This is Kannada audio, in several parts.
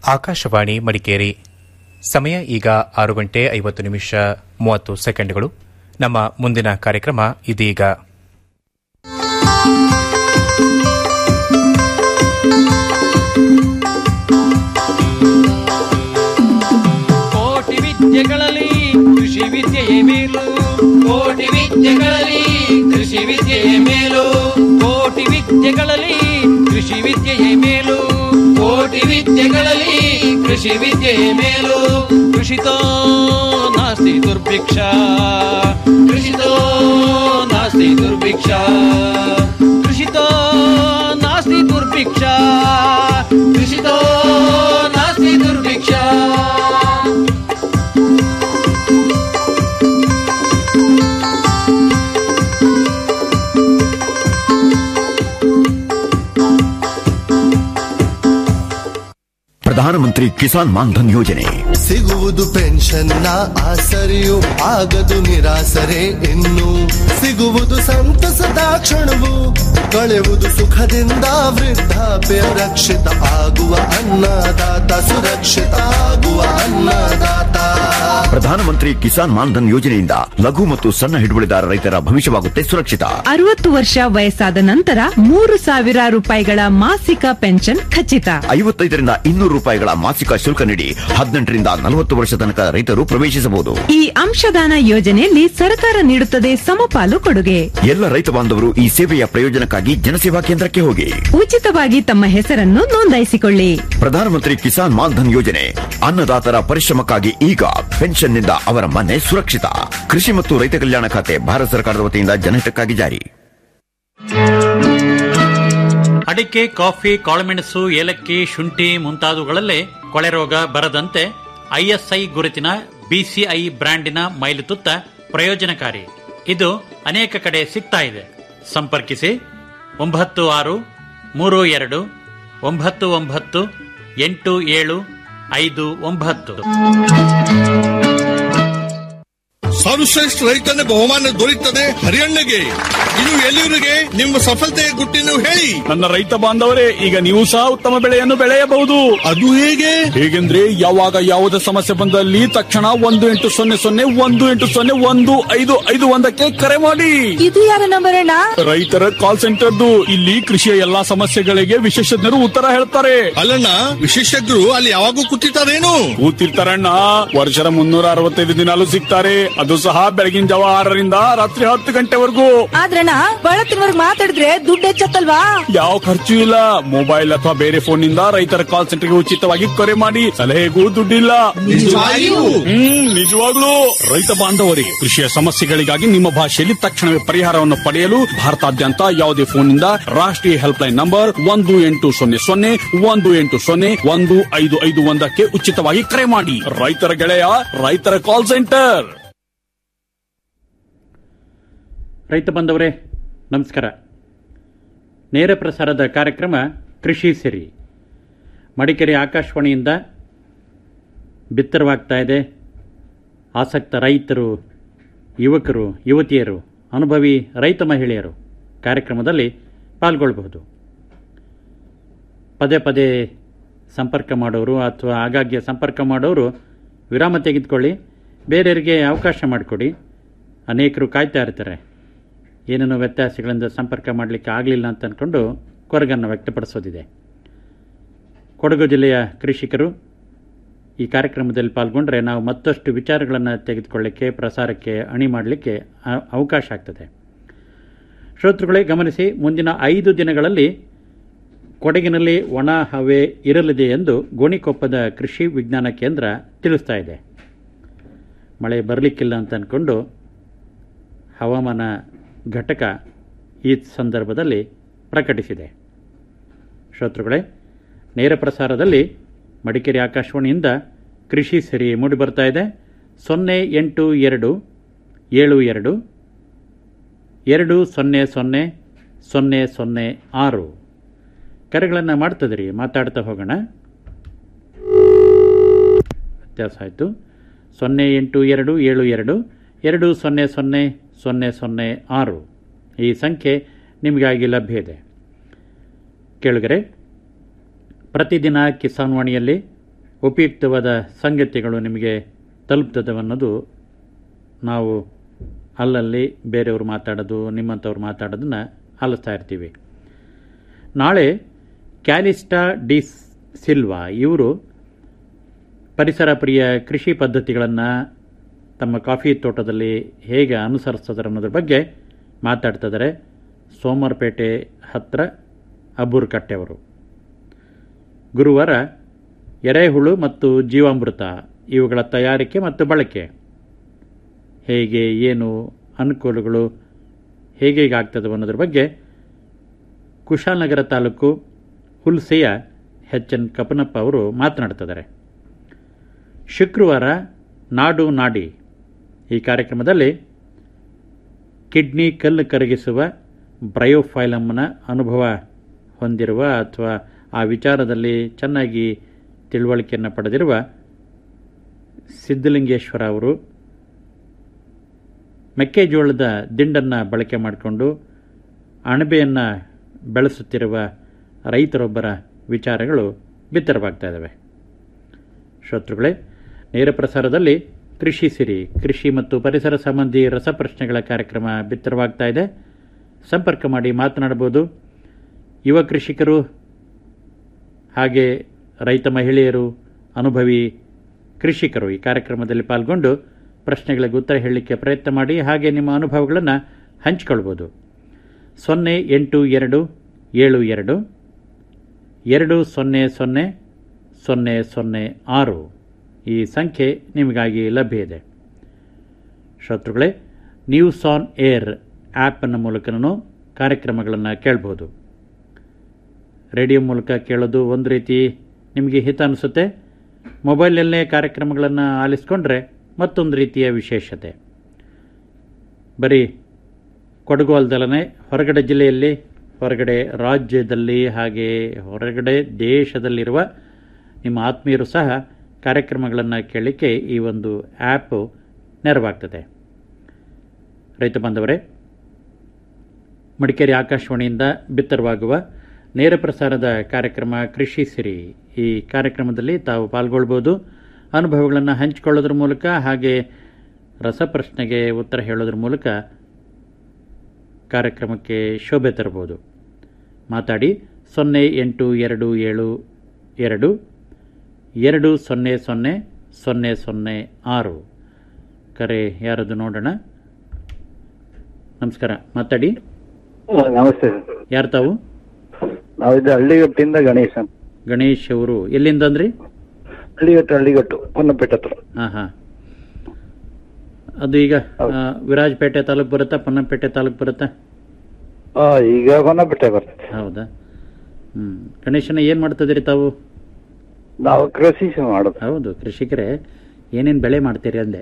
ಆಕಾಶವಾಣಿ ಮಡಿಕೇರಿ ಸಮಯ ಈಗ ಆರು ಗಂಟೆ ಐವತ್ತು ನಿಮಿಷ ಮೂವತ್ತು ಸೆಕೆಂಡ್ಗಳು ನಮ್ಮ ಮುಂದಿನ ಕಾರ್ಯಕ್ರಮ ಇದೀಗ ಕೋಟಿ ವಿದ್ಯೆಗಳಲ್ಲಿ ಕೃಷಿ ವಿದ್ಯೆಯೇ ಮೇಲು ಕೋಟಿ ವಿದ್ಯೆಗಳಲ್ಲಿ ಕೃಷಿ ವಿದ್ಯೆಯೇ ಮೇಲು ಕೋಟಿ ವಿದ್ಯೆಗಳಲ್ಲಿ ಕೃಷಿ ವಿದ್ಯೆಯೇ ಮೇಲು ಕೋಟಿ ವಿದ್ಯೆಗಳಲ್ಲಿ ಕೃಷಿ ವಿದ್ಯೆಯೇ ಮೇಲು ಕೃಷಿತೋ ನಾಸ್ತಿ ದುರ್ಭಿಕ್ಷ ಕೃಷಿತೋ ನಾಸ್ತಿ ದುರ್ಭಿಕ್ಷ ಕೃಷಿತೋ ನಾಸ್ತಿ ದುರ್ಭಿಕ್ಷ ಕೃಷಿತೋ ನಾಸ್ತಿ ದುರ್ಭಿಕ್ಷ ಪ್ರಧಾನಮಂತ್ರಿ ಕಿಸಾನ್ ಮಾನ್ಧನ್ ಯೋಜನೆ ಸಿಗುವುದು ಪೆನ್ಷನ್ನ ಆಸರೆಯು ಆಗದು ನಿರಾಸರೆ ಇನ್ನು ಸಿಗುವುದು ಸಂತಸದ ಕ್ಷಣವು ಕಳೆವುದು ಸುಖದಿಂದ ವೃದ್ಧಾಪ್ಯ ರಕ್ಷಿತ ಆಗುವ ಅನ್ನದಾತ ಸುರಕ್ಷಿತ ಆಗುವ ಅನ್ನದಾತ ಪ್ರಧಾನಮಂತ್ರಿ ಕಿಸಾನ್ ಮಾನ್ಧನ್ ಯೋಜನೆಯಿಂದ ಲಘು ಮತ್ತು ಸಣ್ಣ ಹಿಡುವಳಿದಾರ ರೈತರ ಭವಿಷ್ಯವಾಗುತ್ತೆ ಸುರಕ್ಷಿತ ಅರವತ್ತು ವರ್ಷ ವಯಸ್ಸಾದ ನಂತರ ಮೂರು ಸಾವಿರ ರೂಪಾಯಿಗಳ ಮಾಸಿಕ ಪೆನ್ಷನ್ ಖಚಿತ ಐವತ್ತೈದರಿಂದ ಇನ್ನೂರು ರೂಪಾಯಿಗಳ ಮಾಸಿಕ ಶುಲ್ಕ ನೀಡಿ ಹದಿನೆಂಟರಿಂದ ನಲವತ್ತು ವರ್ಷ ತನಕ ರೈತರು ಪ್ರವೇಶಿಸಬಹುದು ಈ ಅಂಶದಾನ ಯೋಜನೆಯಲ್ಲಿ ಸರ್ಕಾರ ನೀಡುತ್ತದೆ ಸಮಪಾಲು ಕೊಡುಗೆ ಎಲ್ಲ ರೈತ ಬಾಂಧವರು ಈ ಸೇವೆಯ ಪ್ರಯೋಜನಕ್ಕಾಗಿ ಜನಸೇವಾ ಕೇಂದ್ರಕ್ಕೆ ಹೋಗಿ ಉಚಿತವಾಗಿ ತಮ್ಮ ಹೆಸರನ್ನು ನೋಂದಾಯಿಸಿಕೊಳ್ಳಿ ಪ್ರಧಾನಮಂತ್ರಿ ಕಿಸಾನ್ ಮಾನ್ಧನ್ ಯೋಜನೆ ಅನ್ನದಾತರ ಪರಿಶ್ರಮಕ್ಕಾಗಿ ಈಗ ಪೆನ್ಷನ್ನಿಂದ ಅವರ ಮನೆ ಸುರಕ್ಷಿತ ಕೃಷಿ ಮತ್ತು ರೈತ ಕಲ್ಯಾಣ ಖಾತೆ ಭಾರತ ಸರ್ಕಾರದ ವತಿಯಿಂದ ಜನಹಿತಕ್ಕಾಗಿ ಜಾರಿ ಅಡಿಕೆ ಕಾಫಿ ಕಾಳುಮೆಣಸು ಏಲಕ್ಕಿ ಶುಂಠಿ ಮುಂತಾದವುಗಳಲ್ಲೇ ಕೊಳೆ ರೋಗ ಬರದಂತೆ ಐಎಸ್ಐ ಗುರುತಿನ ಬಿಸಿಐ ಬ್ರ್ಯಾಂಡಿನ ಮೈಲುತುತ್ತ ಪ್ರಯೋಜನಕಾರಿ ಇದು ಅನೇಕ ಕಡೆ ಸಿಗ್ತಾ ಇದೆ ಸಂಪರ್ಕಿಸಿ ಒಂಬತ್ತು ಆರು ಮೂರು ಎರಡು ಒಂಬತ್ತು ಒಂಬತ್ತು ಎಂಟು ಏಳು ಐದು ಒಂಬತ್ತು ಸರ್ವಶ್ರೇಷ್ಠ ರೈತನ ಬಹುಮಾನ ದೊರೆಯುತ್ತದೆ ಹರಿಯಣ್ಣಗೆ ಇದು ಎಲ್ಲಿವರಿಗೆ ನಿಮ್ಮ ಸಫಲತೆಯ ಗುಟ್ಟಿನ ಹೇಳಿ ನನ್ನ ರೈತ ಬಾಂಧವರೇ ಈಗ ನೀವು ಸಹ ಉತ್ತಮ ಬೆಳೆಯನ್ನು ಬೆಳೆಯಬಹುದು ಅದು ಹೇಗೆ ಹೇಗೆಂದ್ರೆ ಯಾವಾಗ ಯಾವುದೇ ಸಮಸ್ಯೆ ಬಂದಲ್ಲಿ ತಕ್ಷಣ ಒಂದು ಎಂಟು ಸೊನ್ನೆ ಸೊನ್ನೆ ಒಂದು ಎಂಟು ಸೊನ್ನೆ ಒಂದು ಐದು ಐದು ಒಂದಕ್ಕೆ ಕರೆ ಮಾಡಿ ಇದು ಯಾರ ನಂಬರ್ ಅಣ್ಣ ರೈತರ ಕಾಲ್ ಸೆಂಟರ್ದು ಇಲ್ಲಿ ಕೃಷಿಯ ಎಲ್ಲಾ ಸಮಸ್ಯೆಗಳಿಗೆ ವಿಶೇಷಜ್ಞರು ಉತ್ತರ ಹೇಳ್ತಾರೆ ಅಲ್ಲಣ್ಣ ವಿಶೇಷಜ್ಞರು ಅಲ್ಲಿ ಯಾವಾಗೂ ಕೂತಿರ್ತಾರೇನು ಕೂತಿರ್ತಾರಣ್ಣ ವರ್ಷದ ಮುನ್ನೂರ ಅರವತ್ತೈದು ದಿನಾಲು ಸಿಗ್ತಾರೆ ಅದು ಸಹ ಬೆಳಗಿನ ಜಾವ ಆರರಿಂದ ರಾತ್ರಿ ಹತ್ತು ಗಂಟೆವರೆಗೂ ಆದ್ರಣ್ಣ ಬಳತ್ತಿನವರ್ಗ್ ಮಾತಾಡಿದ್ರೆ ದುಡ್ಡು ಹೆಚ್ಚತ್ತಲ್ವಾ ಯಾವ ಖರ್ಚು ಇಲ್ಲ ಮೊಬೈಲ್ ಅಥವಾ ಬೇರೆ ಫೋನ್ ನಿಂದ ರೈತರ ಕಾಲ್ ಸೆಂಟರ್ಗೆ ಉಚಿತವಾಗಿ ಕರೆ ಮಾಡಿ ಸಲಹೆಗೂ ದುಡ್ಡಿಲ್ಲ ನಿಜವಾಗಿಯೂ? ಹ್ಮ್ ನಿಜವಾಗ್ಲೂ ರೈತ ಬಾಂಧವರಿಗೆ ಕೃಷಿಯ ಸಮಸ್ಯೆಗಳಿಗಾಗಿ ನಿಮ್ಮ ಭಾಷೆಯಲ್ಲಿ ತಕ್ಷಣವೇ ಪರಿಹಾರವನ್ನು ಪಡೆಯಲು ಭಾರತಾದ್ಯಂತ ಯಾವುದೇ ಫೋನ್ನಿಂದ ರಾಷ್ಟ್ರೀಯ ಹೆಲ್ಪ್ ಲೈನ್ ನಂಬರ್ ಒಂದು ಎಂಟು ಸೊನ್ನೆ ಸೊನ್ನೆ ಒಂದು ಎಂಟು ಸೊನ್ನೆ ಒಂದು ಐದು ಐದು ಒಂದಕ್ಕೆ ಉಚಿತವಾಗಿ ಕರೆ ಮಾಡಿ ರೈತರ ಗೆಳೆಯ ರೈತರ ಕಾಲ್ ಸೆಂಟರ್ ರೈತ ಬಂದವರೇ ನಮಸ್ಕಾರ ನೇರ ಪ್ರಸಾರದ ಕಾರ್ಯಕ್ರಮ ಕೃಷಿ ಸಿರಿ ಮಡಿಕೇರಿ ಆಕಾಶವಾಣಿಯಿಂದ ಬಿತ್ತರವಾಗ್ತಾ ಇದೆ ಆಸಕ್ತ ರೈತರು ಯುವಕರು ಯುವತಿಯರು ಅನುಭವಿ ರೈತ ಮಹಿಳೆಯರು ಕಾರ್ಯಕ್ರಮದಲ್ಲಿ ಪಾಲ್ಗೊಳ್ಳಬಹುದು ಪದೇ ಪದೇ ಸಂಪರ್ಕ ಮಾಡೋರು ಅಥವಾ ಆಗಾಗ್ಗೆ ಸಂಪರ್ಕ ಮಾಡೋರು ವಿರಾಮ ತೆಗೆದುಕೊಳ್ಳಿ ಬೇರೆಯವರಿಗೆ ಅವಕಾಶ ಮಾಡಿಕೊಡಿ ಅನೇಕರು ಕಾಯ್ತಾ ಇರ್ತಾರೆ ಏನೇನೋ ವ್ಯತ್ಯಾಸಗಳಿಂದ ಸಂಪರ್ಕ ಮಾಡಲಿಕ್ಕೆ ಆಗಲಿಲ್ಲ ಅಂತ ಅಂದ್ಕೊಂಡು ಕೊರಗನ್ನು ವ್ಯಕ್ತಪಡಿಸೋದಿದೆ ಕೊಡಗು ಜಿಲ್ಲೆಯ ಕೃಷಿಕರು ಈ ಕಾರ್ಯಕ್ರಮದಲ್ಲಿ ಪಾಲ್ಗೊಂಡ್ರೆ ನಾವು ಮತ್ತಷ್ಟು ವಿಚಾರಗಳನ್ನು ತೆಗೆದುಕೊಳ್ಳಿಕ್ಕೆ ಪ್ರಸಾರಕ್ಕೆ ಅಣಿ ಮಾಡಲಿಕ್ಕೆ ಅ- ಅವಕಾಶ ಆಗ್ತದೆ ಶ್ರೋತೃಗಳೇ ಗಮನಿಸಿ ಮುಂದಿನ ಐದು ದಿನಗಳಲ್ಲಿ ಕೊಡಗಿನಲ್ಲಿ ಒಣ ಹವೆ ಇರಲಿದೆ ಎಂದು ಗೋಣಿಕೊಪ್ಪದ ಕೃಷಿ ವಿಜ್ಞಾನ ಕೇಂದ್ರ ತಿಳಿಸ್ತಾ ಇದೆ ಮಳೆ ಬರಲಿಕ್ಕಿಲ್ಲ ಅಂತ ಅಂದ್ಕೊಂಡು ಹವಾಮಾನ ಘಟಕ ಈ ಸಂದರ್ಭದಲ್ಲಿ ಪ್ರಕಟಿಸಿದೆ ಶ್ರೋತೃಗಳೇ ನೇರ ಪ್ರಸಾರದಲ್ಲಿ ಮಡಿಕೇರಿ ಆಕಾಶವಾಣಿಯಿಂದ ಕೃಷಿ ಸಿರಿ ಮೂಡಿಬರ್ತಾ ಇದೆ ಸೊನ್ನೆ ಎಂಟು ಎರಡು ಏಳು ಎರಡು ಎರಡು ಸೊನ್ನೆ ಸೊನ್ನೆ ಸೊನ್ನೆ ಸೊನ್ನೆ ಆರು ಕರೆಗಳನ್ನು ಮಾಡ್ತದ್ರಿ ಮಾತಾಡ್ತಾ ಹೋಗೋಣ ವ್ಯತ್ಯಾಸ ಆಯಿತು ಸೊನ್ನೆ ಎಂಟು ಎರಡು ಏಳು ಎರಡು ಎರಡು ಸೊನ್ನೆ ಸೊನ್ನೆ ಸೊನ್ನೆ ಸೊನ್ನೆ ಆರು ಈ ಸಂಖ್ಯೆ ನಿಮಗಾಗಿ ಲಭ್ಯ ಇದೆ ಕೇಳಿದರೆ ಪ್ರತಿದಿನ ಕಿಸಾನ್ ವಾಣಿಯಲ್ಲಿ ಉಪಯುಕ್ತವಾದ ಸಂಗತಿಗಳು ನಿಮಗೆ ತಲುಪ್ತದೆ ಅನ್ನೋದು ನಾವು ಅಲ್ಲಲ್ಲಿ ಬೇರೆಯವರು ಮಾತಾಡೋದು ನಿಮ್ಮಂಥವ್ರು ಮಾತಾಡೋದನ್ನು ಆಲಿಸ್ತಾ ಇರ್ತೀವಿ ನಾಳೆ ಕ್ಯಾಲಿಸ್ಟಾ ಡಿಸ್ ಸಿಲ್ವಾ ಇವರು ಪರಿಸರ ಪ್ರಿಯ ಕೃಷಿ ಪದ್ಧತಿಗಳನ್ನು ತಮ್ಮ ಕಾಫಿ ತೋಟದಲ್ಲಿ ಹೇಗೆ ಅನುಸರಿಸ್ತಾರೆ ಅನ್ನೋದ್ರ ಬಗ್ಗೆ ಮಾತಾಡ್ತಿದ್ದಾರೆ ಸೋಮವಾರಪೇಟೆ ಹತ್ರ ಅಬ್ಬೂರ್ ಕಟ್ಟೆಯವರು ಗುರುವಾರ ಎರೆಹುಳು ಮತ್ತು ಜೀವಾಮೃತ ಇವುಗಳ ತಯಾರಿಕೆ ಮತ್ತು ಬಳಕೆ ಹೇಗೆ ಏನು ಅನುಕೂಲಗಳು ಹೇಗೆ ಆಗ್ತದೆ ಅನ್ನೋದ್ರ ಬಗ್ಗೆ ಕುಶಾಲನಗರ ತಾಲೂಕು ಹುಲ್ಸೆಯ ಎಚ್ ಎನ್ ಕಪನಪ್ಪ ಅವರು ಮಾತನಾಡ್ತಿದ್ದಾರೆ ಶುಕ್ರವಾರ ನಾಡು ನಾಡಿ ಈ ಕಾರ್ಯಕ್ರಮದಲ್ಲಿ ಕಿಡ್ನಿ ಕಲ್ಲು ಕರಗಿಸುವ ಬ್ರಯೋಫೈಲಮ್ನ ಅನುಭವ ಹೊಂದಿರುವ ಅಥವಾ ಆ ವಿಚಾರದಲ್ಲಿ ಚೆನ್ನಾಗಿ ತಿಳುವಳಿಕೆಯನ್ನು ಪಡೆದಿರುವ ಸಿದ್ಧಲಿಂಗೇಶ್ವರ ಅವರು ಮೆಕ್ಕೆಜೋಳದ ದಿಂಡನ್ನು ಬಳಕೆ ಮಾಡಿಕೊಂಡು ಅಣಬೆಯನ್ನು ಬೆಳೆಸುತ್ತಿರುವ ರೈತರೊಬ್ಬರ ವಿಚಾರಗಳು ಬಿತ್ತರವಾಗ್ತಾ ಇದ್ದಾವೆ ಶ್ರೋತೃಗಳೇ ನೇರ ಪ್ರಸಾರದಲ್ಲಿ ಕೃಷಿ ಸಿರಿ ಕೃಷಿ ಮತ್ತು ಪರಿಸರ ಸಂಬಂಧಿ ರಸಪ್ರಶ್ನೆಗಳ ಕಾರ್ಯಕ್ರಮ ಬಿತ್ತರವಾಗ್ತಾ ಇದೆ ಸಂಪರ್ಕ ಮಾಡಿ ಮಾತನಾಡಬಹುದು ಯುವ ಕೃಷಿಕರು ಹಾಗೆ ರೈತ ಮಹಿಳೆಯರು ಅನುಭವಿ ಕೃಷಿಕರು ಈ ಕಾರ್ಯಕ್ರಮದಲ್ಲಿ ಪಾಲ್ಗೊಂಡು ಪ್ರಶ್ನೆಗಳಿಗೆ ಉತ್ತರ ಹೇಳಲಿಕ್ಕೆ ಪ್ರಯತ್ನ ಮಾಡಿ ಹಾಗೆ ನಿಮ್ಮ ಅನುಭವಗಳನ್ನು ಹಂಚಿಕೊಳ್ಬೋದು ಸೊನ್ನೆ ಎಂಟು ಎರಡು ಏಳು ಎರಡು ಎರಡು ಸೊನ್ನೆ ಸೊನ್ನೆ ಸೊನ್ನೆ ಸೊನ್ನೆ ಆರು ಈ ಸಂಖ್ಯೆ ನಿಮಗಾಗಿ ಲಭ್ಯ ಇದೆ ಶ್ರೋತೃಗಳೇ ನ್ಯೂಸ್ ಆನ್ ಏರ್ ಆ್ಯಪನ್ನು ಮೂಲಕನೂ ಕಾರ್ಯಕ್ರಮಗಳನ್ನು ಕೇಳ್ಬೋದು ರೇಡಿಯೋ ಮೂಲಕ ಕೇಳೋದು ಒಂದು ರೀತಿ ನಿಮಗೆ ಹಿತ ಅನಿಸುತ್ತೆ ಮೊಬೈಲಲ್ಲೇ ಕಾರ್ಯಕ್ರಮಗಳನ್ನು ಆಲಿಸ್ಕೊಂಡ್ರೆ ಮತ್ತೊಂದು ರೀತಿಯ ವಿಶೇಷತೆ ಬರೀ ಕೊಡಗು ಅಲ್ದಲನೆ ಹೊರಗಡೆ ಜಿಲ್ಲೆಯಲ್ಲಿ ಹೊರಗಡೆ ರಾಜ್ಯದಲ್ಲಿ ಹಾಗೆ ಹೊರಗಡೆ ದೇಶದಲ್ಲಿರುವ ನಿಮ್ಮ ಆತ್ಮೀಯರು ಸಹ ಕಾರ್ಯಕ್ರಮಗಳನ್ನು ಕೇಳಲಿಕ್ಕೆ ಈ ಒಂದು ಆ್ಯಪು ನೆರವಾಗ್ತದೆ ರೈತ ಬಾಂಧವರೇ ಮಡಿಕೇರಿ ಆಕಾಶವಾಣಿಯಿಂದ ಬಿತ್ತರವಾಗುವ ನೇರ ಪ್ರಸಾರದ ಕಾರ್ಯಕ್ರಮ ಕೃಷಿ ಸಿರಿ ಈ ಕಾರ್ಯಕ್ರಮದಲ್ಲಿ ತಾವು ಪಾಲ್ಗೊಳ್ಬೋದು ಅನುಭವಗಳನ್ನು ಹಂಚಿಕೊಳ್ಳೋದ್ರ ಮೂಲಕ ಹಾಗೆ ರಸಪ್ರಶ್ನೆಗೆ ಉತ್ತರ ಹೇಳೋದ್ರ ಮೂಲಕ ಕಾರ್ಯಕ್ರಮಕ್ಕೆ ಶೋಭೆ ತರಬಹುದು ಮಾತಾಡಿ ಸೊನ್ನೆ ಎಂಟು ಎರಡು ಏಳು ಎರಡು ಎರಡು ಸೊನ್ನೆ ಸೊನ್ನೆ ಸೊನ್ನೆ ಸೊನ್ನೆ ಆರು ಕರೆ ಯಾರದು ನೋಡೋಣ ನಮಸ್ಕಾರ ಮಾತಾಡಿ ನಮಸ್ತೆ ಸರ್ ಯಾರು ತಾವು ನಾವಿದ್ದು ಹಳ್ಳಿಗಟ್ಟಿಂದ ಗಣೇಶನ್ ಗಣೇಶ್ ಅವರು ಎಲ್ಲಿಂದ ಅಂದ್ರಿ ಹಳ್ಳಿಗಟ್ಟು ಹಳ್ಳಿಗಟ್ಟು ಹೊನ್ನಪೇಟೆ ಹತ್ರ ಹಾಂ ಹಾಂ ಅದು ಈಗ ಆ, ವಿರಾಜಪೇಟೆ ತಾಲೂಕು ಬರುತ್ತಾ ಪೊನ್ನಂಪೇಟೆ ತಾಲೂಕು ಬರುತ್ತಾ ಆ, ಈಗ ಹೊನ್ನಪೇಟೆ ಬರ್ತದೆ ಹೌದಾ ಹ್ಞೂ ಗಣೇಶನ ಏನು ಮಾಡ್ತಿದ್ದೀರಿ ತಾವು ನಾವು ಕೃಷಿ ಮಾಡೋದು ಹೌದು ಕೃಷಿಕರೇ ಏನೇನು ಬೆಳೆ ಮಾಡ್ತೀರಿ ಅಂದೆ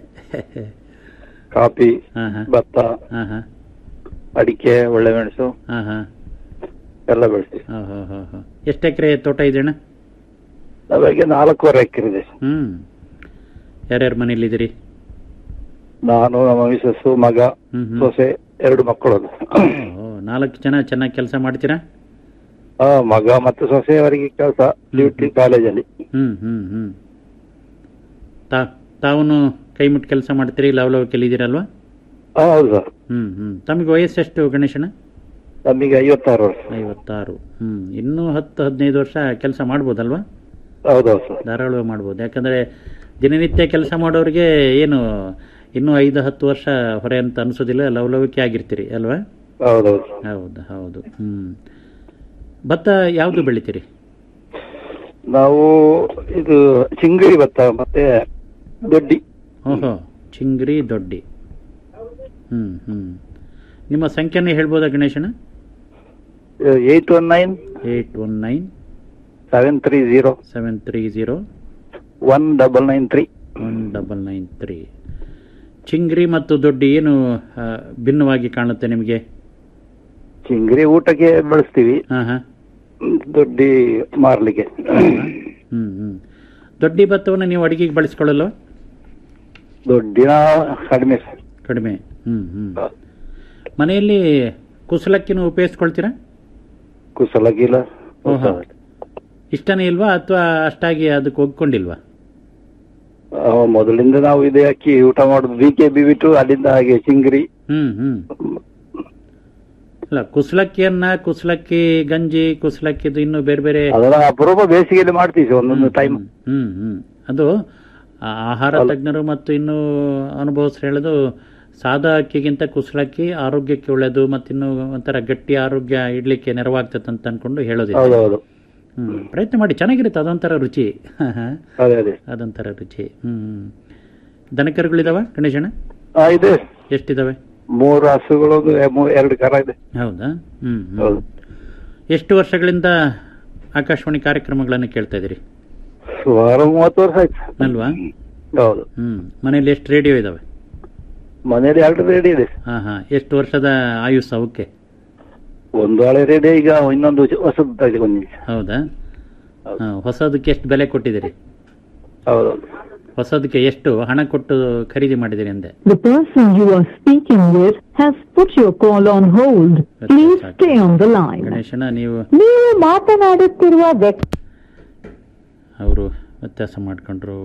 ಕಾಫಿ ಹಾಂ ಹಾಂ ಭತ್ತ ಹಾಂ ಹಾಂ ಅಡಿಕೆ ಒಳ್ಳೆ ಮೆಣಸು ಹಾಂ ಹಾಂ ಎಲ್ಲ ಬೆಳೆಸ್ತೀವಿ ಹಾಂ ಹಾಂ ಹಾಂ ಹಾಂ ಎಷ್ಟು ಎಕರೆ ತೋಟ ಇದೆ ಅಣ್ಣ ನಮಗೆ ನಾಲ್ಕೂವರೆ ಎಕರೆ ಇದೆ ಹ್ಞೂ ಯಾರ್ಯಾರು ಮನೇಲಿದ್ದೀರಿ ನಾನು ನಮ್ಮ ಮಿಸಸ್ಸು ಮಗ ಹ್ಮ್ ಹ್ಮ್. ಸೊಸೆ ಎರಡು ಮಕ್ಕಳು ಓ ನಾಲ್ಕು ಜನ ಚೆನ್ನಾಗಿ ಕೆಲಸ ಮಾಡ್ತೀರಾ ಆ, ಮಗ ಮತ್ತು ಸೊಸೆಯವರಿಗೆ ಕೆಲಸ ಡ್ಯೂಟಿ ಕಾಲೇಜಲ್ಲಿ ಹ್ಮ್ ಹ್ಮ್ ಹ್ಮ್ ತಾ ತಾವು ಕೈ ಮುಟ್ಟು ಕೆಲಸ ಮಾಡ್ತೀರಿ ಲವ್ ಲವ್ ಕೆಲಿದಿರಲ್ವಾ ಆ, ಹೌದು ಸರ್ ಹ್ಮ್ ಹ್ಮ್ ತಮಗೆ ವಯಸ್ಸೆಷ್ಟು ಗಣೇಶನ ನಮಗೆ ಐವತ್ತಾರು ವರ್ಷ ಐವತ್ತಾರು ಹ್ಮ್ ಇನ್ನೂ ಹತ್ತು ಹದಿನೈದು ವರ್ಷ ಕೆಲಸ ಮಾಡ್ಬೋದಲ್ವಾ ಹೌದೌದು ಸರ್ ಧಾರಾಳವಾಗಿ ಮಾಡ್ಬೋದು ಯಾಕಂದ್ರೆ ದಿನನಿತ್ಯ ಕೆಲಸ ಮಾಡೋರಿಗೆ ಏನು ಇನ್ನೂ ಐದು ಹತ್ತು ವರ್ಷ ಹೊರೆ ಅಂತ ಅನ್ಸೋದಿಲ್ಲ ಲವಲವಿಕೆ ಆಗಿರ್ತೀರಿ ಅಲ್ವಾ ಹೌದೌದು ಹೌದು ಹೌದು ಹ್ಮ್ ಭತ್ತ ಯಾವುದು ಬೆಳಿತೀರಿ ನಾವು ಇದು ಚಿಂಗಡಿ ಭತ್ತ ಮತ್ತೆ ದೊಡ್ಡಿ ಓಹೋ ಚಿಂಗ್ರಿ ದೊಡ್ಡಿ ಹ್ಮ್ ಹ್ಮ್ ನಿಮ್ಮ ಸಂಖ್ಯೆನೇ ಹೇಳ್ಬೋದಾ ಗಣೇಶನ eight one nine eight one nine seven three zero seven three zero one double nine three one double nine three ಚಿಂಗ್ರಿ ಮತ್ತು ದೊಡ್ಡಿ ಏನು ಆ, ಭಿನ್ನವಾಗಿ ಕಾಣುತ್ತೆ ನಿಮಗೆ ಚಿಂಗರಿ ಊಟಕ್ಕೆ ಬೆಳೆಸ್ತೀವಿ ಹಾಂ ಹಾಂ ದೊಡ್ಡಿ ಮಾರ್ಲಿಕ್ಕೆ ಹ್ಮ್ ಹ್ಮ್ ದೊಡ್ಡಿ ಭತ್ತವನ್ನು ನೀವು ಅಡಿಗೆಗೆ ಬಳಸ್ಕೊಳ್ಳಲ್ಲ ದೊಡ್ಡಿನ ಕಡಿಮೆ ಸರ್. ಕಡಿಮೆ ಹ್ಮ್ ಹ್ಮ್ ಮನೆಯಲ್ಲಿ ಕುಸಲಕ್ಕಿನೂ ಉಪಯೋಗಿಸ್ಕೊಳ್ತೀರಾ ಕುಸಲ ಗೀಲ ಓಹೋ. ಇಷ್ಟನೇ ಇಲ್ವಾ ಅಥವಾ ಅಷ್ಟಾಗಿ ಅದಕ್ಕೆ ಒಗ್ಕೊಂಡಿಲ್ವಾ ಆ, ಮೊದಲಿಂದ ನಾವು ಇದೇ ಅಕ್ಕಿ ಊಟ ಮಾಡುದು ಬಿ ಕೆ ಬಿ ಬಿಟ್ಟು ಅಲ್ಲಿಂದ ಹಾಗೆ ಚಿಂಗ್ರಿ ಹ್ಮ್ ಹ್ಮ್ ಅಲ್ಲ ಕುಸಲಕ್ಕಿಯನ್ನ ಕುಸಲಕ್ಕಿ ಗಂಜಿ ಕುಸಲಕ್ಕಿದು ಇನ್ನು ಬೇರೆ ಬೇರೆ ಅದೆಲ್ಲ ಅಪರೂಪ ಬೇಸಿಗೆಯಲ್ಲಿ ಮಾಡ್ತೀವಿ ಸರ್ ಒಂದೊಂದು ಟೈಮ್ ಹ್ಮ್ ಹ್ಮ್ ಅದು ಆ ಆಹಾರ ತಜ್ಞರು ಮತ್ತು ಇನ್ನು ಅನುಭವಸ್ಥರು ಹೇಳೋದು ಸಾದಾ ಅಕ್ಕಿಗಿಂತ ಕುಸಲಕ್ಕಿ ಆರೋಗ್ಯಕ್ಕೆ ಒಳ್ಳೆಯದು ಮತ್ತು ಇನ್ನು ಒಂಥರ ಗಟ್ಟಿ ಆರೋಗ್ಯ ಇಡ್ಲಿಕ್ಕೆ ನೆರವಾಗ್ತದೆ ಅಂತ ಅನ್ಕೊಂಡು ಹೇಳೋದಿಲ್ಲ ಹೌದೌದು ಹ್ಮ್ ಪ್ರಯತ್ನ ಮಾಡಿ ಚೆನ್ನಾಗಿರುತ್ತೆ ಅದೊಂಥರ ರುಚಿ ಅದೇ ಅದೇ ಅದೊಂಥರ ರುಚಿ ಹ್ಮ್ ದನಕರುಗಳಿದಾವ ಗಣೇಶಣ್ಣ ಆ, ಇದೆ ಎಷ್ಟಿದಾವೆ ಮೂರು ಹಸುಗಳು ಒಂದು ಎ- ಮೂ- ಎರಡು ಕರ ಇದೆ ಹೌದಾ ಹ್ಮ್ ಹ್ಮ್. ಹೌದು ಎಷ್ಟು ವರ್ಷಗಳಿಂದ ಆಕಾಶವಾಣಿ ಕಾರ್ಯಕ್ರಮಗಳನ್ನು ಕೇಳ್ತಾ ಇದ್ದೀರಿ ಸುಮಾರು ಮೂವತ್ತು ವರ್ಷ ಆಯ್ತು ಅಲ್ವಾ ಹೌದು ಹ್ಮ್ ಮನೇಲಿ ಎಷ್ಟು ರೇಡಿಯೋ ಇದಾವೆ ಮನೇಲಿ ಎರಡು ರೇಡಿಯೋ ಇದೆ ಹಾ ಹಾ ಎಷ್ಟು ವರ್ಷದ ಆಯುಸ್ ಅವಕ್ಕೆ ಒಂದು ಹಳೆ ರೇಡಿಯೋ ಈಗ ಇನ್ನೊಂದು ಹೊಸದು ತಗೊಂಡಿದೆ ಹೌದಾ ಹಾ, ಹೊಸದಕ್ಕೆ ಎಷ್ಟು ಬೆಲೆ ಕೊಟ್ಟಿದ್ದೀರಿ ಹೌದೌದು ಹೊಸದಕ್ಕೆ ಎಷ್ಟು ಹಣ ಕೊಟ್ಟು ಖರೀದಿ ಮಾಡಿದಿರಿ ಅಂದೆ The person you are speaking with has put your call on hold. Please stay on the line. ಗಣೇಶನ ನೀವು ನೀವು ಮಾತನಾಡುತ್ತಿರುವ ವ್ಯಕ್ತಿ ಅವರು ವ್ಯತ್ಯಾಸ ಮಾಡಿಕೊಂಡ್ರು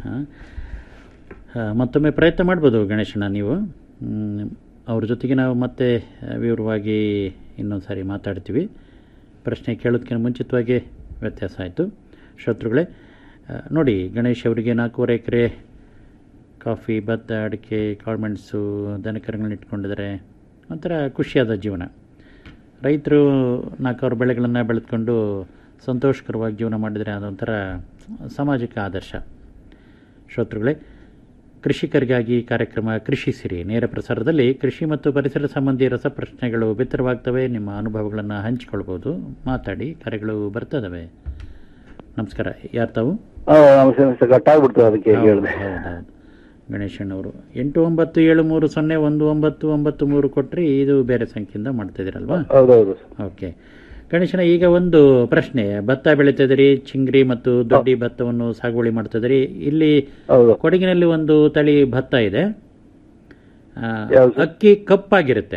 ಮತ್ತೊಮ್ಮೆ ಪ್ರಯತ್ನ ಮಾಡ್ಬೋದು ಗಣೇಶನ ನೀವು ಹ್ಮ್, ಅವ್ರ ಜೊತೆಗೆ ನಾವು ಮತ್ತೆ ಆ, ವಿವರವಾಗಿ ಇನ್ನೊಂದು ಸಾರಿ ಮಾತಾಡ್ತೀವಿ ಪ್ರಶ್ನೆ ಕೇಳೋದಕ್ಕಿಂತ ಮುಂಚಿತವಾಗಿ ವ್ಯತ್ಯಾಸ ಆಯಿತು ಶ್ರೋತೃಗಳೇ ಆ, ನೋಡಿ ಗಣೇಶ್ ಅವರಿಗೆ ನಾಲ್ಕೂವರೆ ಎಕರೆ ಕಾಫಿ ಭತ್ತ ಅಡಿಕೆ ಕಾಳುಮೆಣಸು ದನಕರುಗಳನ್ನ ಇಟ್ಕೊಂಡಿದ್ದಾರೆ ಒಂಥರ ಖುಷಿಯಾದ ಜೀವನ ರೈತರು ನಾಲ್ಕಾರು ಬೆಳೆಗಳನ್ನು ಬೆಳೆದುಕೊಂಡು ಸಂತೋಷಕರವಾಗಿ ಜೀವನ ಮಾಡಿದರೆ ಅದೊಂಥರ ಸಾಮಾಜಿಕ ಆದರ್ಶ ಶ್ರೋತೃಗಳೇ ಕೃಷಿಕರಿಗಾಗಿ ಕಾರ್ಯಕ್ರಮ ಕೃಷಿ ಸಿರಿ ನೇರ ಪ್ರಸಾರದಲ್ಲಿ ಕೃಷಿ ಮತ್ತು ಪರಿಸರ ಸಂಬಂಧಿ ರಸಪ್ರಶ್ನೆಗಳು ಬಿತ್ತರವಾಗ್ತವೆ ನಿಮ್ಮ ಅನುಭವಗಳನ್ನು ಹಂಚಿಕೊಳ್ಬೋದು ಮಾತಾಡಿ ಕರೆಗಳು ಬರ್ತದವೆ ನಮಸ್ಕಾರ ಯಾರು ತಾವು ಆ, ನಮಸ್ತೆ ನಮಸ್ತೆ ಕಟ್ಟಾಗ್ಬಿಡ್ತದೆ ಅದಕ್ಕೆ ಹೌದು, ಹೇಳಿದೆ ಹೌದೌದು ಗಣೇಶಣ್ಣವರು ಎಂಟು ಒಂಬತ್ತು ಏಳು ಮೂರು ಸೊನ್ನೆ ಒಂದು ಒಂಬತ್ತು ಒಂಬತ್ತು ಮೂರು ಕೊಟ್ಟರೆ ಇದು ಬೇರೆ ಸಂಖ್ಯೆಯಿಂದ ಮಾಡ್ತಾ ಇದ್ದೀರಲ್ವಾ ಹೌದೌದು ಓಕೆ ಗಣೇಶನ ಈಗ ಒಂದು ಪ್ರಶ್ನೆ ಭತ್ತ ಬೆಳೀತಿದ್ದೀರಿ ಚಿಂಗ್ರಿ ಮತ್ತು ದೊಡ್ಡಿ ಭತ್ತವನ್ನು ಸಾಗುವಳಿ ಮಾಡ್ತಿದ್ದೀರಿ ಇಲ್ಲಿ ಕೊಡಗಿನಲ್ಲಿ ಒಂದು ತಳಿ ಭತ್ತ ಇದೆ ಆ, ಅಕ್ಕಿ ಕಪ್ಪಾಗಿರುತ್ತೆ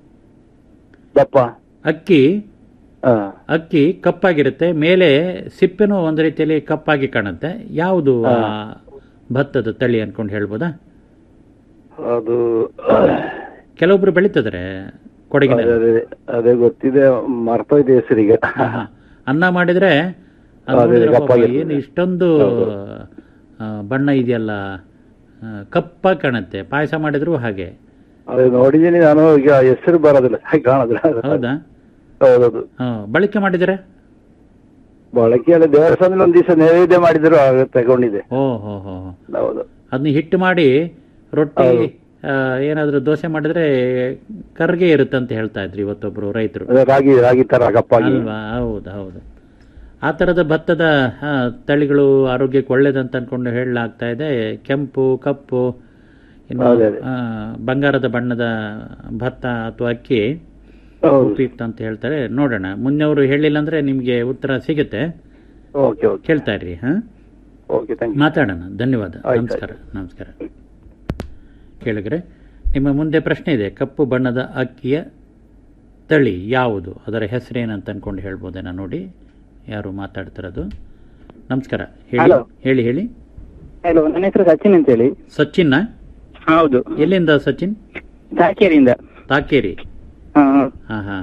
ದಪ್ಪ ಅಕ್ಕಿ ಅಕ್ಕಿ ಕಪ್ಪಾಗಿರುತ್ತೆ ಮೇಲೆ ಸಿಪ್ಪೆನೂ ಒಂದು ರೀತಿಯಲ್ಲಿ ಕಪ್ಪಾಗಿ ಕಾಣುತ್ತೆ ಯಾವುದು ಆ ಭತ್ತದ ತಳಿ ಅನ್ಕೊಂಡು ಹೇಳ್ಬೋದಾ ಅದು ಕೆಲವೊಬ್ರು ಬೆಳೀತಿದ್ದಾರೆ ಕೊಡಗಿನಲ್ಲಿ ಅದೇ ಅದೇ- ಅದೇ ಗೊತ್ತಿದೆ ಮರ್ತೋಯ್ತು ಹೆಸರಿಗೆ ಅನ್ನ ಮಾಡಿದ್ರೆ ಅದು ಅದೇ ನೋಡಿದ್ರೆ ಪಾಪ ಕಪ್ಪಾಗಿರ್ತದೆ. ಏನು ಇಷ್ಟೊಂದು ಆ, ಬಣ್ಣ ಇದೆಯಲ್ಲ ಆ, ಕಪ್ಪಾಗಿ ಕಾಣುತ್ತೆ ಪಾಯಸ ಮಾಡಿದ್ರು ಹಾಗೆ ಅದೇ ನೋಡಿದ್ದೀನಿ ನಾನು ಈಗ ಹೆಸರು ಬರೋದಿಲ್ಲ ಕಾಣೋದಿಲ್ಲ ಹೌದಾ ಹೌದೌದು ಆ, ಬಳಕೆ ಮಾಡಿದರೆ ಬಳಕೆಯಲ್ಲಿ ದೇವಸ್ಥಾನದಲ್ಲಿ ಒಂದ್ ದಿವಸ ನೈವೇದ್ಯ ಮಾಡಿದ್ರು ಆಗ ತಗೊಂಡಿದೆ ಓ ಹೋ ಹೋ ಹೋ. ಹೌದು ಅದನ್ನ ಹಿಟ್ಟು ಮಾಡಿ ರೊಟ್ಟಿ ಆ, ಏನಾದ್ರೂ ದೋಸೆ ಮಾಡಿದ್ರೆ ಕರ್ಗೆ ಇರುತ್ತೆ ಅಂತ ಹೇಳ್ತಾ ಇದ್ರು ಇವತ್ತೊಬ್ರು ರೈತರು ಅದೇ ರಾಗಿ ರಾಗಿ ತರ ಕಪ್ಪಾಗಿ ಅಲ್ವಾ ಹೌದು ಹೌದು ಆ ಥರದ ಭತ್ತದ ಆ, ತಳಿಗಳು ಆರೋಗ್ಯಕ್ಕೆ ಒಳ್ಳೇದಂತ ಅನ್ಕೊಂಡು ಹೇಳಲಾಗ್ತಾ ಇದೆ ಕೆಂಪು ಕಪ್ಪು ಇನ್ನು ಅದೇ, ಅದೇ. ಆ, ಬಂಗಾರದ ಬಣ್ಣದ ಭತ್ತ ಅಥವಾ ಅಕ್ಕಿ ಉಪಯುಕ್ತ ಅಂತ ಹೇಳ್ತಾರೆ ನೋಡೋಣ ಮುನ್ನವರು ಹೇಳಿಲ್ಲ ಅಂದ್ರೆ ನಿಮ್ಗೆ ಉತ್ತರ ಸಿಗುತ್ತೆ ಓಕೆ ಓಕೆ ಕೇಳ್ತಾ ಇರ್ರಿ ಹಾ ಓಕೆ ಥ್ಯಾಂಕ್ ಮಾತಾಡೋಣ ಧನ್ಯವಾದ ಆಯ್ತು, ನಮಸ್ಕಾರ ನಮಸ್ಕಾರ ಕೇಳಿದ್ರೆ ನಿಮ್ಮ ಮುಂದೆ ಪ್ರಶ್ನೆ ಇದೆ ಕಪ್ಪು ಬಣ್ಣದ ಅಕ್ಕಿಯ ತಳಿ ಯಾವುದು ಅದರ ಹೆಸರೇನಂತ ಅನ್ಕೊಂಡು ಹೇಳ್ಬೋದೇನಾ ನೋಡಿ ಯಾರು ಮಾತಾಡ್ತಿರೋದು ನಮಸ್ಕಾರ ಹೇಳಿ Hello. ಹೇಳಿ ಹೇಳಿ ಹಲೋ ನನ್ನ ಹೆಸರು ಸಚಿನ್ ಅಂತ ಹೇಳಿ ಸಚಿನ್ ಹೌದು ಎಲ್ಲಿಂದ ಸಚಿನ್ ತಾಕೇರಿಯಿಂದ ತಾಕೇರಿ ಹಾ, ಹಾ ಹಾ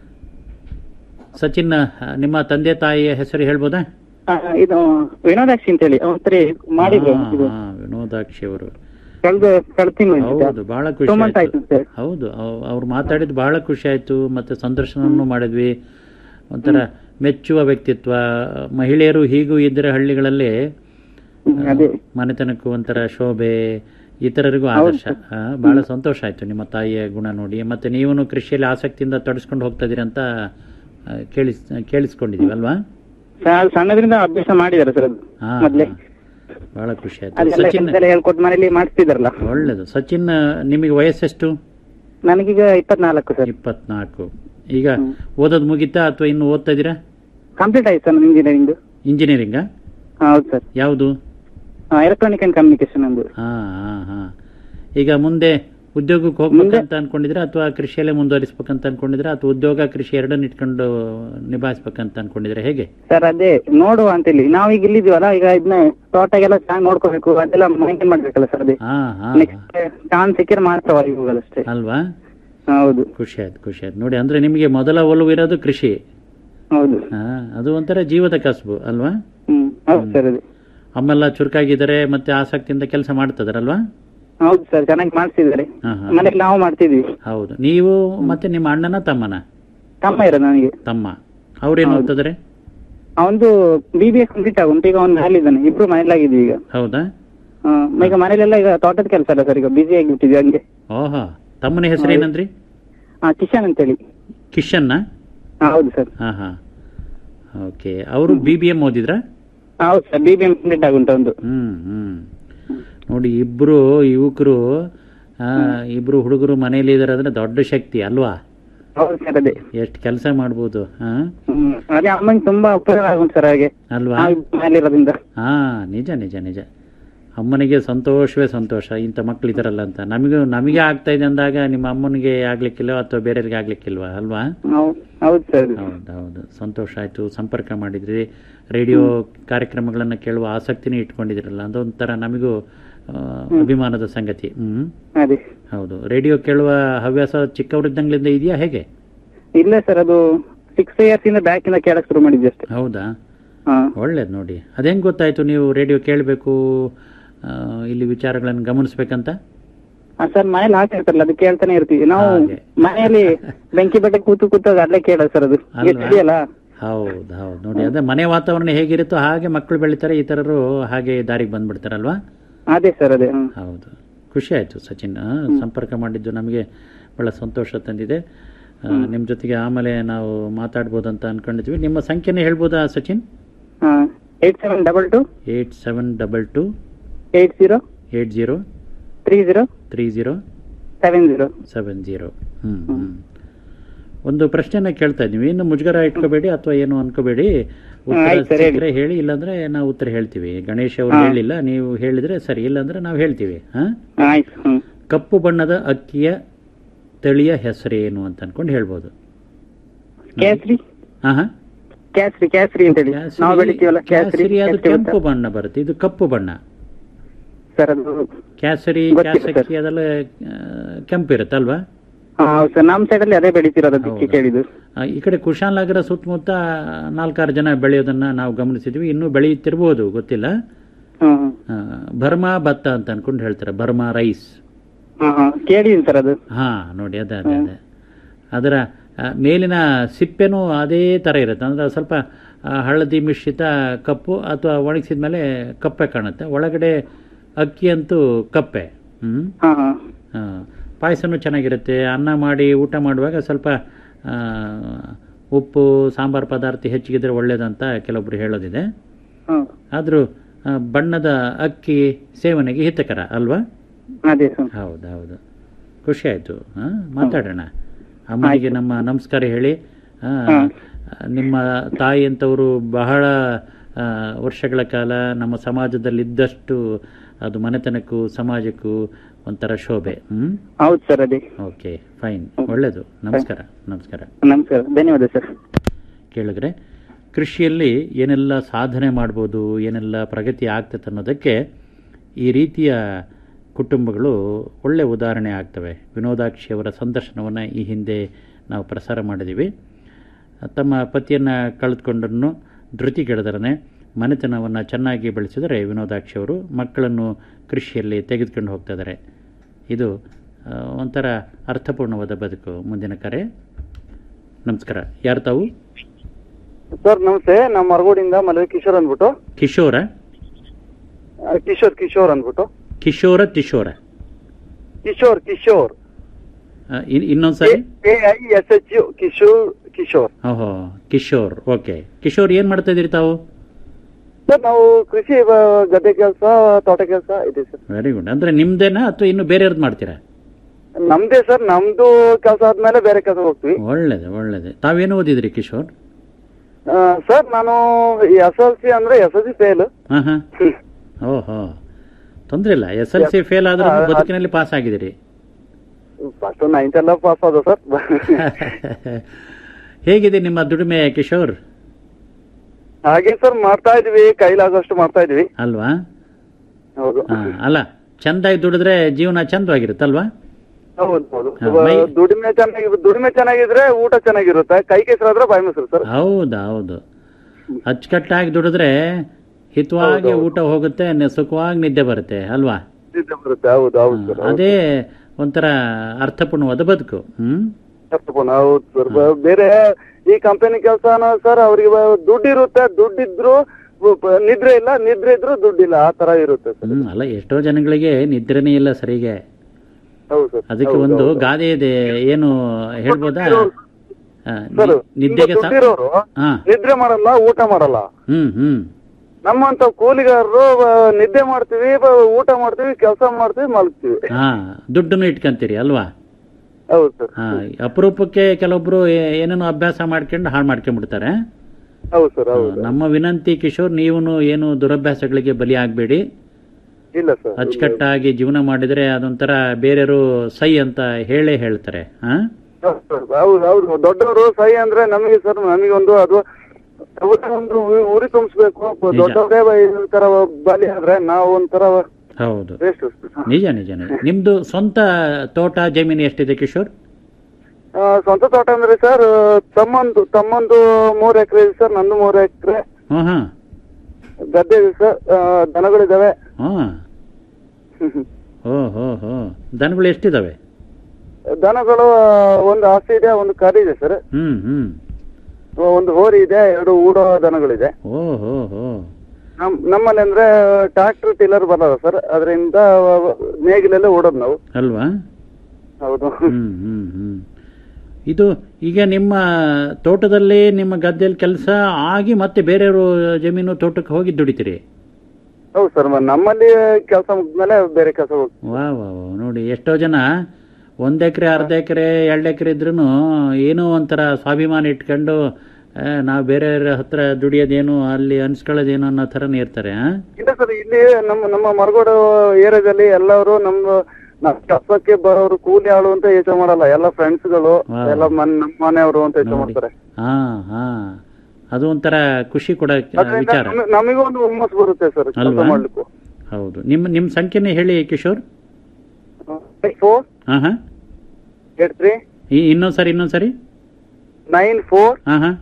ಸಚಿನ್ ಆ, ನಿಮ್ಮ ತಂದೆ ತಾಯಿಯ ಹೆಸರು ಹೇಳ್ಬೋದಾ ಆ, ಇದು ವಿನೋದಾಕ್ಷಿ ಅಂತ ಹೇಳಿ ಒಂದ್ಸರಿ ಮಾಡಿದ್ರು ಹಾ, ಇದು ಹಾ, ವಿನೋದಾಕ್ಷಿ ಅವರು ಕಳೆದ ಕಳೆದ ತಿಂಗಳು ಹೌದು ಬಹಳ ಖುಷಿ ಟೂ ಮಂತ್ ಆಯ್ತು ಆಯ್ತು ಸರ್ ಹೌದು ಅವ್- ಅವ್ರು ಮಾತಾಡಿದ್ದು ಬಹಳ ಖುಷಿ ಆಯ್ತು ಮತ್ತೆ ಸಂದರ್ಶನವನ್ನು ಮಾಡಿದ್ವಿ ಒಂಥರ ಮೆಚ್ಚುವ ವ್ಯಕ್ತಿತ್ವ ಮಹಿಳೆಯರು ಹೀಗೂ ಇದ್ರೆ ಹಳ್ಳಿಗಳಲ್ಲಿ ಆ, ಮನೆತನಕ್ಕೂ ಒಂಥರ ಶೋಭೆ ಇತರರಿಗೂ ಆದರ್ಶ ಆ, ಬಹಳ ಸಂತೋಷ ಆಯ್ತು ನಿಮ್ಮ ತಾಯಿಯ ಗುಣ ನೋಡಿ ಮತ್ತೆ ನೀವು ಕೃಷಿಯಲ್ಲಿ ಆಸಕ್ತಿಯಿಂದ ತೊಡಸ್ಕೊಂಡು ಹೋಗ್ತಾ ಇದೀರಿ ಅಂತ ಆ, ಕೇಳಿಸ್ ಕೇಳಿಸ್ಕೊಂಡಿದೀವಿ ಅಲ್ವಾ ಸರ್, ಸಣ್ಣದ್ರಿಂದ ಅಭ್ಯಾಸ ಮಾಡಿದಾರೆ ಸರ್ ಅದು ಹಾ ಮೊದ್ಲೇ ಬಹಳ ಖುಷಿ ಆಯ್ತು ಅದೆಲ್ಲ ಸಚಿನ್ ಕೆಲಸ ಹೇಳ್ಕೊಟ್ಟು ಮನೇಲಿ ಮಾಡಿಸ್ತಿದಾರಲ್ಲ ಒಳ್ಳೇದು ಸಚಿನ್ ನಿಮಗೆ ವಯಸ್ಸೆಷ್ಟು ನನಗೀಗ ಇಪ್ಪತ್ನಾಲ್ಕು ಸರ್ ಇಪ್ಪತ್ನಾಲ್ಕು ಈಗ ಓದೋದು ಮುಗಿತಾ ಅಥವಾ ಇನ್ನು ಓದ್ತಾ ಇದ್ದೀರಾ ಕಂಪ್ಲೀಟ್ ಆಯ್ತು ಸರ್ ಇಂಜಿನಿಯರಿಂಗ್ ಇಂಜಿನಿಯರಿಂಗಾ ಹೌದು ಸರ್ ಯಾವುದು ಎಲೆಕ್ಟ್ರಾನಿಕ್ ಅಂಡ್ ಕಮ್ಯುನಿಕೇಶನ್ ಅಂದು ಹಾ ಹಾ ಹಾ ಈಗ ಮುಂದೆ ಉದ್ಯೋಗಕ್ಕೆ ಹೋಗ್ಬೇಕಂತ ಅನ್ಕೊಂಡಿದ್ರೆ ಅಥವಾ ಕೃಷಿಯಲ್ಲೇ ಮುಂದುವರಿಸ್ಬೇಕಂತ ಅನ್ಕೊಂಡಿದ್ರೆ ಅಥವಾ ಉದ್ಯೋಗ ಕೃಷಿ ಎರಡನ್ನ ಇಟ್ಕೊಂಡು ನಿಭಾಯಿಸ್ಬೇಕಂತ ಅನ್ಕೊಂಡಿದ್ರೆ ಹೇಗೆ ಸರ್ ಅದೇ ನೋಡುವ ಅಂತೇಳಿ ನಾವೀಗ ಇಲ್ಲಿದೀವಲ್ಲ ಈಗ ಇದನ್ನ ತೋಟಗೆಲ್ಲ ಚೆನ್ನಾಗಿ ನೋಡ್ಕೋಬೇಕು ಅದೆಲ್ಲ ಮೈಂಟೈನ್ ಮಾಡ್ಬೇಕಲ್ಲ ಸರ್ ಅದೇ ಹಾ ಹಾ ನೆಕ್ಸ್ಟ್ ಚಾನ್ಸ್ ಸಿಕ್ಕಿದ್ರೆ ಮಾತ್ರ ಇವಾಗಲಷ್ಟೇ ಅಲ್ವಾ ಹೌದು ಖುಷಿ ಆಯ್ತು ಖುಷಿ ಆಯ್ತು ನೋಡಿ ಅಂದ್ರೆ ನಿಮಗೆ ಮೊದಲ ಒಲವು ಇರೋದು ಕೃಷಿ ಹೌದು ಹಾ ಅದು ಒಂಥರ ಜೀವದ ಕಸಬು ಅಲ್ವಾ ಹ್ಮ್ ಹೌದು ಸರ್ ಅದೇ ಅಮ್ಮೆಲ್ಲ ಚುರುಕಾಗಿದ್ದಾರೆ ಮತ್ತೆ ಆಸಕ್ತಿಯಿಂದ ಕೆಲಸ ಮಾಡ್ತಿದಾರಲ್ವಾ ಹೌದು ಸರ್ ಚೆನ್ನಾಗಿ ಮಾಡ್ತಿದ್ದಾರೆ ಹಾ ಹಾ ಮನೇಲಿ ನಾವು ಮಾಡ್ತಿದ್ವಿ ಹೌದು ನೀವು ಮತ್ತೆ ನಿಮ್ಮ ಅಣ್ಣನ ತಮ್ಮನ ತಮ್ಮ ಇರೋದು ನನಗೆ ತಮ್ಮ ಅವ್ರೇನು ಓದ್ತಿದಾರೆ ಅವನು ಬಿ ಬಿ ಎ ಕಂಪ್ಲೀಟ್ ಆಗುಂಟು ಈಗ ಅವ್ನು ಅಲ್ಲಿದ್ದಾನೆ ಇಬ್ರು ಮನೇಲಾಗಿದ್ವಿ ಈಗ ಹೌದಾ ಆ, ಈಗ ಮನೇಲೆಲ್ಲ ಈಗ ತೋಟದ ಕೆಲಸ ಅಲ್ಲ ಸರ್ ಈಗ ಬಿಸಿ ಆಗಿಬಿಟ್ಟಿದ್ವಿ ಹಂಗೆ ಓಹೋ ತಮ್ಮನ ಹೆಸರು ಏನಂದ್ರಿ ಹಾ ಕಿಶನ್ ಅಂತೇಳಿ ಕಿಶನ್ನ ಹಾ, ಹೌದು ಸರ್ ಹಾ ಹಾ ಓಕೆ ಅವರು ಬಿ ಬಿ ಎಂ ಓದಿದ್ರಾ ಹೌದು sir B B M complete ಆಗುಂಟು ಒಂದು ಹ್ಮ್ ಹ್ಮ್ ನೋಡಿ ಇಬ್ರು ಯುವಕರು ಆ, ಇಬ್ರು ಹುಡುಗರು ಮನೇಲಿ ಇದಾರೆ ಅಂದ್ರೆ ದೊಡ್ಡ ಶಕ್ತಿ ಅಲ್ವಾ ಹೌದು ಸರ್ ಅದೇ ಎಷ್ಟು ಕೆಲಸ ಮಾಡ್ಬೋದು ಹಾ ಹ್ಮ್ ಅದೇ ಅಮ್ಮಂಗೆ ತುಂಬಾ ಉಪಯೋಗ ಆಗುಂಟು ಸರ್ ಹಾಗೆ ಅಲ್ವಾ ನಾವು ಇಬ್ರು ಮನೇಲಿರೋದ್ರಿಂದ ಹಾ ನಿಜ ನಿಜ ನಿಜ ಅಮ್ಮನಿಗೆ ಸಂತೋಷವೇ ಸಂತೋಷ ಇಂಥ ಮಕ್ಳು ಇದಾರಲ್ಲ ಅಂತ ನಮಗೂ ನಮಗೆ ಆಗ್ತಾ ಇದೆ ಅಂದಾಗ ನಿಮ್ಮ ಅಮ್ಮನಿಗೆ ಆಗ್ಲಿಕ್ಕಿಲ್ವ ಅಥವಾ ಬೇರೆಯವ್ರಿಗೆ ಆಗ್ಲಿಕ್ಕಿಲ್ವಾ ಅಲ್ವಾ ಹೌದು ಹೌದು ಸರ್ ಹೌದು ಹೌದು ಸಂತೋಷ ಆಯ್ತು ಸಂಪರ್ಕ ಮಾಡಿದ್ರಿ ರೇಡಿಯೋ ಕಾರ್ಯಕ್ರಮಗಳನ್ನ ಕೇಳುವ ಆಸಕ್ತಿನೇ ಇಟ್ಕೊಂಡಿದ್ರಲ್ಲ ಅದೊಂಥರ ನಮಗೂ ಆ, ಅಭಿಮಾನದ ಸಂಗತಿ ಹ್ಮ್ ಅದೇ ಹೌದು ರೇಡಿಯೋ ಕೇಳುವ ಹವ್ಯಾಸ ಚಿಕ್ಕವರಿದ್ದಂಗ್ಲಿಂದ ಇದೆಯಾ ಹೇಗೆ ಇಲ್ಲ ಸರ್ ಅದು ಸಿಕ್ಸ್ ಇಯರ್ಸ್ ಇಂದ ಬ್ಯಾಕ್ ಇಂದ ಕೇಳಕ್ ಶುರು ಮಾಡಿದ್ವಿ ಅಷ್ಟೇ ಹೌದಾ ಹಾ ಒಳ್ಳೇದು ನೋಡಿ ಅದೇಂಗ್ ಗೊತ್ತಾಯ್ತು ನೀವು ರೇಡಿಯೋ ಕೇಳಬೇಕು ಇಲ್ಲಿ ವಿಚಾರಗಳನ್ನು ಗಮನಿಸ್ಬೇಕಂತ ಹಾ ಸರ್ ಮನೇಲಿ ಹಾಕಿರ್ತಾರಲ್ಲ ಅದು ಕೇಳ್ತಾನೆ ಇರ್ತೀವಿ ನಾವು ಹಾಗೆ. ಮನೆಯಲ್ಲಿ ಬೆಂಕಿ ಬೆಟ್ಟ ಕೂತು ಕೂತಾಗ ಅಲ್ಲೇ ಕೇಳೋದು ಸರ್ ಅದು ಅಲ್ವಾ? ಇದೆಯಲ್ಲ ಹೌದು ಹೌದು ನೋಡಿ ಅದೇ ಮನೆ ವಾತಾವರಣ ಹೇಗಿರುತ್ತೋ ಹಾಗೆ ಮಕ್ಕಳು ಬೆಳಿತಾರೆ ಈ ಥರರು ಹಾಗೆ ದಾರಿಗೆ ಬಂದ್ಬಿಡ್ತಾರಲ್ವಾ ಅದೇ ಸರ್ ಅದೇ ಹ್ಮ್. ಹೌದು ಖುಷಿ ಆಯಿತು ಸಚಿನ್ ಆ, ಸಂಪರ್ಕ ಮಾಡಿದ್ದು ನಮಗೆ ಬಹಳ ಸಂತೋಷ ತಂದಿದೆ ನಿಮ್ಮ ಜೊತೆಗೆ ಆಮೇಲೆ ನಾವು ಮಾತಾಡ್ಬೋದು ಅಂತ ಅನ್ಕೊಂಡಿದ್ವಿ ನಿಮ್ಮ ಸಂಖ್ಯೆನೇ ಹೇಳ್ಬೋದಾ ಸಚಿನ್ ಹಾ eight seven double two eight seven double two eight zero eight zero three zero three zero seven zero seven zero ಹ್ಮ್ ಹ್ಮ್. ಒಂದು ಪ್ರಶ್ನೆನ ಕೇಳ್ತಾ ಇದ್ದೀವಿ ಇನ್ನು ಮುಜುಗರ ಇಟ್ಕೋಬೇಡಿ ಅಥವಾ ಏನು ಅನ್ಕೋಬೇಡಿ ಉತ್ತರ ಆಯ್ತು ಸರ್, ಸಿಕ್ಕರೆ ಹೇಳಿ ಇಲ್ಲಾಂದ್ರೆ ನಾವು ಉತ್ತರ ಹೇಳ್ತೀವಿ ಗಣೇಶ್ ಅವರು ಹಾ. ಹೇಳಿಲ್ಲ ನೀವು ಹೇಳಿದ್ರೆ ಸರಿ ಇಲ್ಲಾಂದ್ರೆ ನಾವು ಹೇಳ್ತೀವಿ ಹಾ ಆಯ್ತು ಹ್ಮ್ ಕಪ್ಪು ಬಣ್ಣದ ಅಕ್ಕಿಯ ತಳಿಯ ಹೆಸರೇನು ಅಂತ ಅನ್ಕೊಂಡು ಹೇಳ್ಬೋದು ಕೇಸರಿ ಹಾ ಹಾ ಕೇಸರಿ ಕೇಸರಿ ಅಂತೇಳಿ ನಾವು ಬೆಳಿತೀವಲ್ಲ ಕೇಸರಿ ಕೇಸರಿ ಅದು ಕೇಸರಿ ಕೆಂಪು ಬಣ್ಣ ಬರುತ್ತೆ ಇದು ಕಪ್ಪು ಬಣ್ಣ ಸರ್ ಅದು ಕೇಸರಿ ಗೊತ್ತಿಲ್ಲ ಕ್ಯಾಸಕ್ಕಿ ಅದೆಲ್ಲ ಆ, ಕೆಂಪು ಇರುತ್ತಲ್ವಾ ಹಾ, ಹೌದು ಸರ್ ನಮ್ಮ ಸೈಡ್ ಅಲ್ಲಿ ಅದೇ ಬೆಳಿತಿರೋದು ಅದಕ್ಕೆ ಕೇಳಿದ್ದು ಆ, ಈ ಕಡೆ ಕುಶಾಲನಗರ ಸುತ್ತಮುತ್ತ ನಾಲ್ಕಾರು ಜನ ಬೆಳೆಯೋದನ್ನ ನಾವು ಗಮನಿಸಿದ್ವಿ ಇನ್ನೂ ಬೆಳೆಯುತ್ತಿರ್ಬೋದು ಗೊತ್ತಿಲ್ಲ ಹ್ಮ್ ಆ, ಬರ್ಮಾ ಭತ್ತ ಅಂತ ಅನ್ಕೊಂಡು ಹೇಳ್ತಾರೆ ಬರ್ಮಾ ರೈಸ್ ಹಾ ಹಾ ಕೇಳಿದೀನಿ ಸರ್ ಅದು ಹಾ ನೋಡಿ ಅದೇ ಅದೇ ಅದೇ ಅದರ ಆ, ಮೇಲಿನ ಸಿಪ್ಪೆನೂ ಅದೇ ಥರ ಇರುತ್ತೆ ಅಂದ್ರೆ ಅದು ಸ್ವಲ್ಪ ಆ, ಹಳದಿ ಮಿಶ್ರಿತ ಕಪ್ಪು ಅಥವಾ ಒಣಗಿಸಿದ ಮೇಲೆ ಕಪ್ಪೆ ಕಾಣುತ್ತೆ ಒಳಗಡೆ ಅಕ್ಕಿ ಅಂತೂ ಕಪ್ಪೆ ಹ್ಮ್ ಹಾ ಹಾ ಆ, ಪಾಯಸನೂ ಚೆನ್ನಾಗಿರುತ್ತೆ ಅನ್ನ ಮಾಡಿ ಊಟ ಮಾಡುವಾಗ ಸ್ವಲ್ಪ ಆ, ಉಪ್ಪು ಸಾಂಬಾರು ಪದಾರ್ಥ ಹೆಚ್ಚಿಗಿದ್ರೆ ಒಳ್ಳೇದಂತ ಕೆಲವೊಬ್ರು ಹೇಳೋದಿದೆ ಹ್ಮ್ ಆದರೂ ಬಣ್ಣದ ಅಕ್ಕಿ ಸೇವನೆಗೆ ಹಿತಕರ ಅಲ್ವಾ ಅದೇ ಸರ್ ಹೌದು ಹೌದು ಖುಷಿ ಆಯಿತು ಮಾತಾಡೋಣ ಅಮ್ಮನಿಗೆ ನಮ್ಮ ನಮಸ್ಕಾರ ಹೇಳಿ ಆ, ನಿಮ್ಮ ತಾಯಿ ಅಂತವರು ಬಹಳ ಆ, ವರ್ಷಗಳ ಕಾಲ ನಮ್ಮ ಸಮಾಜದಲ್ಲಿದ್ದಷ್ಟು ಅದು ಮನೆತನಕ್ಕೂ ಸಮಾಜಕ್ಕೂ ಒಂಥರ ಶೋಭೆ ಹ್ಮ್ ಹೌದು ಸರ್ ಅದೇ ಓಕೆ ಫೈನ್ ಒಳ್ಳೇದು ನಮಸ್ಕಾರ ನಮಸ್ಕಾರ ನಮಸ್ಕಾರ ಧನ್ಯವಾದ ಸರ್ ಕೇಳಿದ್ರೆ ಕೃಷಿಯಲ್ಲಿ ಏನೆಲ್ಲ ಸಾಧನೆ ಮಾಡ್ಬೋದು ಏನೆಲ್ಲ ಪ್ರಗತಿ ಆಗ್ತದೆ ಅನ್ನೋದಕ್ಕೆ ಈ ರೀತಿಯ ಕುಟುಂಬಗಳು ಒಳ್ಳೆ ಉದಾಹರಣೆ ಆಗ್ತವೆ ವಿನೋದಾಕ್ಷಿ ಅವರ ಸಂದರ್ಶನವನ್ನು ಈ ಹಿಂದೆ ನಾವು ಪ್ರಸಾರ ಮಾಡಿದ್ದೀವಿ ತಮ್ಮ ಪತಿಯನ್ನು ಕಳೆದುಕೊಂಡನ್ನು ಧೃತಿಗೆಡದರನೆ ಮನೆತನವನ್ನು ಚೆನ್ನಾಗಿ ಬೆಳೆಸಿದರೆ ವಿನೋದಾಕ್ಷಿ ಅವರು ಮಕ್ಕಳನ್ನು ಕೃಷಿಯಲ್ಲಿ ತೆಗೆದುಕೊಂಡು ಹೋಗ್ತಾ ಇದ್ದಾರೆ ಇದು ಆ, ಒಂಥರ ಅರ್ಥಪೂರ್ಣವಾದ ಬದುಕು ಮುಂದಿನ ಕರೆ ನಮಸ್ಕಾರ ಯಾರು ತಾವು ಸರ್ ನಮಸ್ತೆ ನಮ್ಮ ಮರಗೋಡಿಂದ ಮಲ್ವಿ ಕಿಶೋರ್ ಅಂದ್ಬಿಟ್ಟು ಕಿಶೋರ ಆ, ಕಿಶೋರ್ ಕಿಶೋರ್ ಅಂದ್ಬಿಟ್ಟು ಕಿಶೋರ ಕಿಶೋರ ಕಿಶೋರ್ ಕಿಶೋರ್ ಆ, ಇನ್- ಇನ್ನೊಂದ್ಸರಿ A I S H U Kishore Kishore ಓಹೋ ಕಿಶೋರ್ ಓಕೆ ಕಿಶೋರ್ ಏನ್ ಮಾಡ್ತಾ ಇದೀರಿ ತಾವು ಸರ್ ನಾವು ಕೃಷಿ ಆ, ಗದ್ದೆ ಕೆಲಸ ತೋಟ ಕೆಲಸ ಇದೆ ಸರ್ ವೆರಿ ಗುಡ್ ಅಂದ್ರೆ ನಿಮ್ದೇನಾ ಅಥವಾ ಇನ್ನು ಬೇರೆಯವ್ರದ್ದು ಮಾಡ್ತೀರಾ ನಮ್ದೇ ಸರ್ ನಮ್ದು ಕೆಲಸ ಆದ್ಮೇಲೆ ಬೇರೆ ಕೆಲಸ ಹೋಗ್ತೀವಿ ಒಳ್ಳೇದು ಒಳ್ಳೇದು ತಾವೇನು ಓದಿದ್ರಿ ಕಿಶೋರ್ ಆ, ಸರ್ ನಾನು ಎಸ್ ಎಲ್ ಸಿ ಅಂದ್ರೆ ಎಸ್ ಎಲ್ ಸಿ ಫೇಲ್ ಹಾ ಹಾ ಓಹೋ ತೊಂದ್ರೆ ಇಲ್ಲ ಎಸ್ ಎಲ್ ಸಿ ಫೇಲ್ ಆದ್ರೂ ಬದುಕಿನಲ್ಲಿ ಪಾಸ್ ಆಗಿದ್ದೀರಿ ಫಸ್ಟ್ ನೈನ್ತ್ ಎಲ್ಲ ಪಾಸ್ ಆದ ಸರ್ ಹೇಗಿದೆ ನಿಮ್ಮ ದುಡಿಮೆ ಕಿಶೋರ್ ಹಾಗೆ ಸರ್ ಮಾಡ್ತಾ ಇದೀವಿ ಕೈಲಾಗಷ್ಟು ಮಾಡ್ತಾ ಇದೀವಿ ಅಲ್ವಾ ಹೌದು ಹಾ, ಅಲ್ಲ ಚಂದಾಗಿ ದುಡಿದ್ರೆ ಜೀವನ ಚಂದವಾಗಿರುತ್ತಲ್ವಾ ಹೌದು ಹೌದು ಹಾ, ಮೈ- ದುಡಿಮೆ ಚೆನ್ನಾಗಿ ದುಡಿಮೆ ಚೆನ್ನಾಗಿದ್ರೆ ಊಟ ಚೆನ್ನಾಗಿರುತ್ತೆ ಕೈ ಕೆಸರಾದ್ರೆ ಬಾಯಿ ಮೊಸರು ಸರ್ ಹೌದು ಹೌದು ಅಚ್ಚುಕಟ್ಟಾಗಿ ದುಡಿದ್ರೆ ಹಿತವಾಗಿ ಊಟ ಹೋಗುತ್ತೆ ನೆ- ಸುಖವಾಗಿ ನಿದ್ದೆ ಬರುತ್ತೆ ಅಲ್ವಾ ನಿದ್ದೆ ಬರುತ್ತೆ ಹೌದು ಹೌದು ಸರ್ ಅದೇ ಒಂಥರ ಅರ್ಥಪೂರ್ಣವಾದ ಬದುಕು ಹ್ಮ್ ಅರ್ಥಪೂರ್ಣ ಹೌದು ಸರ್ ಬೇರೆ ಈ ಕಂಪನಿ ಕೆಲಸನ ಸರ್ ಅವ್ರಿಗೆ ದುಡ್ಡು ಇರುತ್ತೆ ದುಡ್ಡಿದ್ರು ಪ- ನಿದ್ರೆ ಇಲ್ಲ ನಿದ್ರೆ ಇದ್ರು ದುಡ್ಡಿಲ್ಲ ಆ ತರ ಇರುತ್ತೆ ಸರ್ ಹ್ಮ್ ಅಲ್ಲ ಎಷ್ಟೋ ಜನಗಳಿಗೆ ನಿದ್ರೆನೇ ಇಲ್ಲ ಸರಿಗೆ ಹೌದು ಸರ್ ಅದಕ್ಕೆ ಹೌದು, ಒಂದು ಹೌದು. ಗಾದೆ ಇದೆ ಏನು ಹೇಳ್ಬೋದಾ ಆ, ನಿ- ಸರ್ ನಿದ್ದೆಗೆ ತುಂಬ ಸಾ- ದುಡ್ಡಿರೋರು ಹಾ ನಿದ್ರೆ ಮಾಡಲ್ಲ ಊಟ ಮಾಡಲ್ಲ ಹ್ಮ್ ಹ್ಮ್ ನಮ್ಮಂತ ಕೂಲಿಗಾರರು ಆ, ನಿದ್ದೆ ಮಾಡ್ತೀವಿ ಬ- ಊಟ ಮಾಡ್ತೀವಿ ಕೆಲಸ ಮಾಡ್ತೀವಿ ಮಲಗ್ತೀವಿ ಹಾ ದುಡ್ಡನ್ನು ಇಟ್ಕೊಂತೀರಿ ಅಲ್ವಾ ಹೌದು ಸರ್ ಹಾ ಅಪರೂಪಕ್ಕೆ ಕೆಲವೊಬ್ರು ಏ- ಏನೇನೋ ಅಭ್ಯಾಸ ಮಾಡ್ಕೊಂಡು ಹಾಳು ಮಾಡ್ಕೊಂಡ್ಬಿಡ್ತಾರೆ ಹೌದು ಸರ್ ಹೌದು ನಮ್ಮ ವಿನಂತಿ ಕಿಶೋರ್ ನೀವು ಏನು ದುರಭ್ಯಾಸಗಳಿಗೆ ಬಲಿ ಆಗ್ಬೇಡಿ ಇಲ್ಲ ಸರ್ ಅಚ್ಚುಕಟ್ಟಾಗಿ ಜೀವನ ಮಾಡಿದ್ರೆ ಅದೊಂಥರ ಬೇರೆಯವರು ಸೈ ಅಂತ ಹೇಳೇ ಹೇಳ್ತಾರೆ ಹಾ ಹೌದು ಸರ್, ಹೌದು ಹೌದು ದೊಡ್ಡವರು ಸಹಿ ಅಂದ್ರೆ ನಮಗೆ ಸರ್ ನಮಗೆ ಒಂದು ಅದು ಅವ್ರಿಗೆ ಒಂದು ಉ- ಉರಿ ತುಂಬಿಸ್ಬೇಕು ದೊಡ್ಡವರೇ ಈ ತರ ಬಲಿ ಆದ್ರೆ ನಾವು ಒಂಥರ ಹೌದು ವೇಸ್ಟ್ ನಿಜ ನಿಜ ನಿಜ ನಿಮ್ದು ಸ್ವಂತ ತೋಟ ಜಮೀನು ಎಷ್ಟಿದೆ ಕಿಶೋರ್ ಸ್ವಂತ ತೋಟ ಅಂದ್ರೆ ಸರ್ ತಮ್ಮಂದು ತಮ್ಮಂದು ಮೂರ್ ಎಕರೆ ಇದೆ ಸರ್ ನಂದು ಮೂರ್ ಎಕರೆ ಹಾ ಹಾ ಗದ್ದೆ ಇದೆ ಸರ್ ಆ, ದನಗಳಿದಾವೆ ಹಾ ಓ ಹೋ ಹೋ ದನಗಳು ಎಷ್ಟಿದಾವೆ ದನಗಳು ಒಂದು ಹಸು ಇದೆ ಒಂದು ಕರು ಇದೆ ಸರ್ ಹ್ಮ್ ಹ್ಮ್ ಒಂದು ಹೋರಿ ಇದೆ ಎರಡು ಊಡೋ ದನಗಳಿದೆ ಓ ಹೋ ಹೋ ನಮ್ ನಮ್ಮಲ್ಲಿ ಅಂದ್ರೆ ಟ್ರಾಕ್ಟರ್ ಟಿಲ್ಲರ್ ಬರಲ್ಲ ಸರ್ ಅದರಿಂದ ನೇಗಿಲೆಲ್ಲ ಓಡೋದು ನಾವು ಅಲ್ವಾ ಹೌದು ಹ್ಮ್ ಹ್ಮ್ ಹ್ಮ್ ಇದು ಈಗ ನಿಮ್ಮ ತೋಟದಲ್ಲಿ ನಿಮ್ಮ ಗದ್ದೆಯಲ್ಲಿ ಕೆಲಸ ಆಗಿ ಮತ್ತೆ ಬೇರೆಯವರು ಜಮೀನು ತೋಟಕ್ಕೆ ಹೋಗಿ ದುಡಿತೀರಿ ಹೌದು ಸರ್ ನಮ್ಮಲ್ಲಿ ಕೆಲಸ ಮುಗಿದ್ಮೇಲೆ ಬೇರೆ ಕೆಲಸ ಹೋಗ್ತೀವಿ ವಾ ವಾ ವಾ ನೋಡಿ ಎಷ್ಟೋ ಜನ ಒಂದ್ ಎಕರೆ ಅರ್ಧ ಎಕರೆ ಎರಡು ಎಕರೆ ಇದ್ರೂ ಏನೋ ಒಂಥರ ಸ್ವಾಭಿಮಾನ ಇಟ್ಕೊಂಡು ಆ, ನಾವು ಬೇರೆಯವ್ರ ಹತ್ರ ದುಡಿಯೋದೇನು ಅಲ್ಲಿ ಅನ್ಸ್ಕೊಳ್ಳೋದೇನು ಅನ್ನೋ ಥರನೇ ಇರ್ತಾರೆ ಆ? ಇಲ್ಲ ಸರ್ ಇಲ್ಲಿ ನಮ್ಮ ನಮ್ಮ ಮರಗೋಡು ಏರಿಯಾದಲ್ಲಿ ಎಲ್ಲರೂ ನಮ್ಮ ನಮ್ಮ ಕೆಲಸಕ್ಕೆ ಬರೋರು ಕೂಲಿ ಆಳು ಅಂತ ಯೋಚನೆ ಮಾಡಲ್ಲ ಎಲ್ಲ ಫ್ರೆಂಡ್ಸ್ಗಳು Wow. ಎಲ್ಲ ಮನ್ ನಮ್ಮ ಮನೆಯವರು ಅಂತ ಯೋಚನೆ ಮಾಡ್ತಾರೆ ಹಾ ಹಾ ಅದು ಒಂಥರ ಖುಷಿ ಕೊಡೋ ಅದ್ರಿಂದ ವಿಚಾರ ನಮ- ನಮಗೂ ಒಂದು ಹುಮ್ಮಸ್ ಬರುತ್ತೆ ಸರ್ ಕೆಲಸ ಅಲ್ವಾ ಮಾಡ್ಲಿಕ್ಕೂ ಹೌದು ನಿಮ್ಮ ನಿಮ್ಮ ಸಂಖ್ಯೆನೇ ಹೇಳಿ ಕಿಶೋರ್ ಫೋರ್ ಹಾ ಹಾ ಏಟ್ ತ್ರೀ ಈ ಇನ್ನೊಂದ್ ಸರಿ ಇನ್ನೊಂದ್ ಸರಿ ನೈನ್ ಫೋರ್ ಹಾ ಹಾ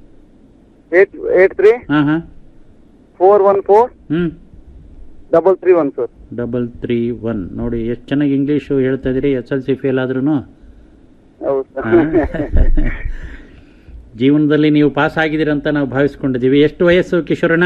ಏಟ್ ಏಟ್ ತ್ರೀ ಹಾ ಹಾ ಫೋರ್ ಒನ್ ಫೋರ್ ಹ್ಮ್ double three one sir double three one ನೋಡಿ ಎಷ್ಟು ಚೆನ್ನಾಗಿ ಇಂಗ್ಲೀಷು ಹೇಳ್ತಾ ಇದ್ರಿ ಎಸ್ ಎಲ್ ಸಿ ಫೇಲ್ ಆದ್ರೂ ಹೌದು ಸರ್ ಜೀವನದಲ್ಲಿ ನೀವು ಪಾಸ್ ಆಗಿದ್ದೀರ ಅಂತ ನಾವು ಭಾವಿಸ್ಕೊಂಡಿದ್ದೀವಿ ಎಷ್ಟು ವಯಸ್ಸು ಕಿಶೋರಣ್ಣ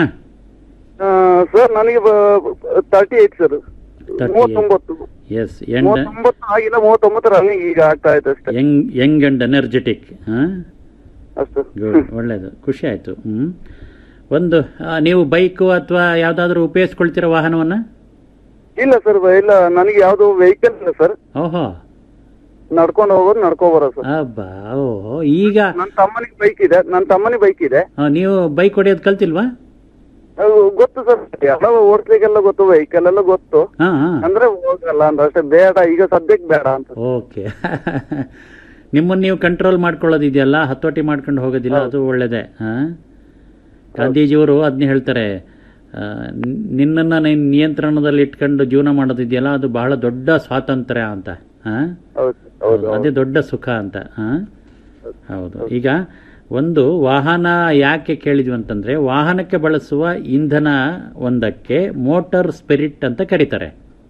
ಸರ್ ನನಗೆ ತರ್ಟಿ ಏಟ್ ಸರ್ 38. ಮೂವತ್ತೊಂಬತ್ತು ಎಸ್ ಎಂಡ್ ಮೂವತ್ತೊಂಬತ್ತು ಆಗಿಲ್ಲ ಮೂವತ್ತೊಂಬತ್ತು ರನ್ನಿಂಗ್ ಈಗ ಆಗ್ತಾ ಇದೆ ಅಷ್ಟೇ ಯಂಗ್ ಯಂಗ್ ಅಂಡ್ ಎನರ್ಜೆಟಿಕ್ ಹಾಂ ಅಷ್ಟು ಗುಡ್ ಒಳ್ಳೇದು ಖುಷಿ ಆಯಿತು ಹ್ಞೂ ಒಂದು ಆ, ನೀವು ಬೈಕು ಅಥವಾ ಯಾವುದಾದ್ರೂ ಉಪಯೋಗಿಸ್ಕೊಳ್ತೀರ ವಾಹನವನ್ನು ಇಲ್ಲ ಸರ್ ಇಲ್ಲ ನನಗೆ ಯಾವ್ದು ವೆಹಿಕಲ್ ಇಲ್ಲ ಸರ್ ಓಹೋ ನಡ್ಕೊಂಡು ಹೋಗೋದು ನಡ್ಕೊ ಬರೋದು ಸರ್ ಅಬ್ಬಾ ಓಹೋ ಈಗ ನನ್ನ ತಮ್ಮನಿಗೆ ಬೈಕ್ ಇದೆ ನನ್ನ ತಮ್ಮನಿಗೆ ಬೈಕ್ ಇದೆ ಆ, ನೀವು ಬೈಕ್ ಹೊಡೆಯೋದು ಕಲ್ತಿಲ್ವಾ ಅದು ಗೊತ್ತು ಸರ್ ಎಲ್ಲ ಓಡಿಸ್ಲಿಕ್ಕೆಲ್ಲ ಗೊತ್ತು ವೆಹಿಕಲ್ ಎಲ್ಲ ಗೊತ್ತು ಹಾಂ ಹಾಂ ಅಂದ್ರೆ ಹೋಗಲ್ಲ ಅಂತ ಅಷ್ಟೇ ಬೇಡ ಈಗ ಸದ್ಯಕ್ಕೆ ಬೇಡ ಅಂತ ಓಕೆ ನಿಮ್ಮನ್ನು ನೀವು ಕಂಟ್ರೋಲ್ ಮಾಡ್ಕೊಳ್ಳೋದಿದೆಯಲ್ಲ ಹತೋಟಿ ಮಾಡ್ಕೊಂಡು ಹೋಗೋದಿಲ್ಲ ಅದು ಒಳ್ಳೇದೇ ಹಾಂ ಗಾಂಧೀಜಿಯವರು ಅದನ್ನೇ ಹೇಳ್ತಾರೆ ಆ, ನಿ- ನಿನ್ನನ್ನು ನೀನು ನಿಯಂತ್ರಣದಲ್ಲಿ ಇಟ್ಕೊಂಡು ಜೀವನ ಮಾಡೋದಿದೆಯಲ್ಲ ಅದು ಬಹಳ ದೊಡ್ಡ ಸ್ವಾತಂತ್ರ್ಯ ಅಂತ ಹಾಂ ಹೌದು ಹೌದು ಅದೇ ದೊಡ್ಡ ಸುಖ ಅಂತ ಹಾಂ ಹೌದು ಈಗ ಒಂದು ವಾಹನ ಯಾಕೆ ಕೇಳಿದ್ವಿ ಅಂತಂದ್ರೆ ವಾಹನಕ್ಕೆ ಬಳಸುವ ಇಂಧನ ಒಂದಕ್ಕೆ ಮೋಟಾರ್ ಸ್ಪಿರಿಟ್ ಅಂತ ಕರೀತಾರೆ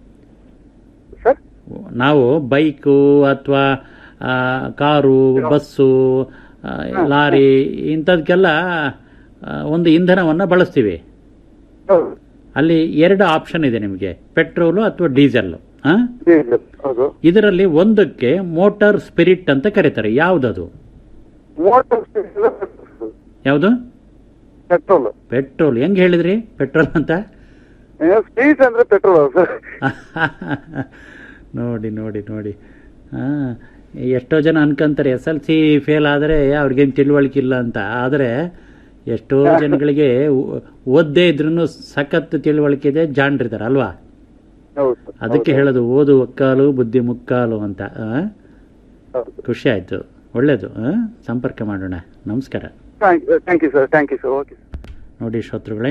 ಸರ್ ನಾವು ಬೈಕು ಅಥವಾ ಕಾರು ಬಸ್ಸು ಆ, ಲಾರಿ ಇಂಥದಕ್ಕೆಲ್ಲ ಆ, ಒಂದು ಇಂಧನವನ್ನು ಬಳಸ್ತೀವಿ ಹೌದು ಅಲ್ಲಿ ಎರಡು ಆಪ್ಷನ್ ಇದೆ ನಿಮಗೆ ಪೆಟ್ರೋಲು ಅಥವಾ ಡೀಸೆಲ್ ಹಾಂ ಡೀಸೆಲ್ ಹೌದು ಇದರಲ್ಲಿ ಒಂದಕ್ಕೆ ಮೋಟಾರ್ ಸ್ಪಿರಿಟ್ ಅಂತ ಕರೀತಾರೆ ಯಾವುದದು ಮೋಟರ್ ಯಾವುದು ಪೆಟ್ರೋಲ್ ಪೆಟ್ರೋಲ್ ಹೆಂಗ್ ಹೇಳಿದ್ರಿ ಪೆಟ್ರೋಲ್ ಅಂತ ಸ್ಪೀಡ್ ಅಂದ್ರೆ ಪೆಟ್ರೋಲ್ ಸರ್ ನೋಡಿ ನೋಡಿ ನೋಡಿ ಹಾ ಎಷ್ಟೋ ಜನ ಅನ್ಕೊಂತಾರೆ ಎಸ್ ಎಲ್ ಸಿ ಫೇಲ್ ಆದರೆ ಅವ್ರಿಗೇನು ತಿಳುವಳಿಕೆ ಇಲ್ಲ ಅಂತ ಆದರೆ ಎಷ್ಟೋ ಜನಗಳಿಗೆ ಓ- ಓದ್ದೇ ಇದ್ರೂ ಸಖತ್ ತಿಳುವಳಿಕೆ ಇದೆ ಜಾಣ್ರಿದ್ದಾರೆ ಅಲ್ವಾ ಹೌದು ಅದಕ್ಕೆ ಹೇಳೋದು ಓದು ಒಕ್ಕಾಲು ಬುದ್ಧಿ ಮುಕ್ಕಾಲು ಅಂತ ಆ? ಖುಷಿ ಆಯ್ತು ಒಳ್ಳೇದು ಆ? ಸಂಪರ್ಕ ಮಾಡೋಣ ನಮಸ್ಕಾರ thank you sir thank you sir okay ನೋಡಿ ಶ್ರೋತೃಗಳೇ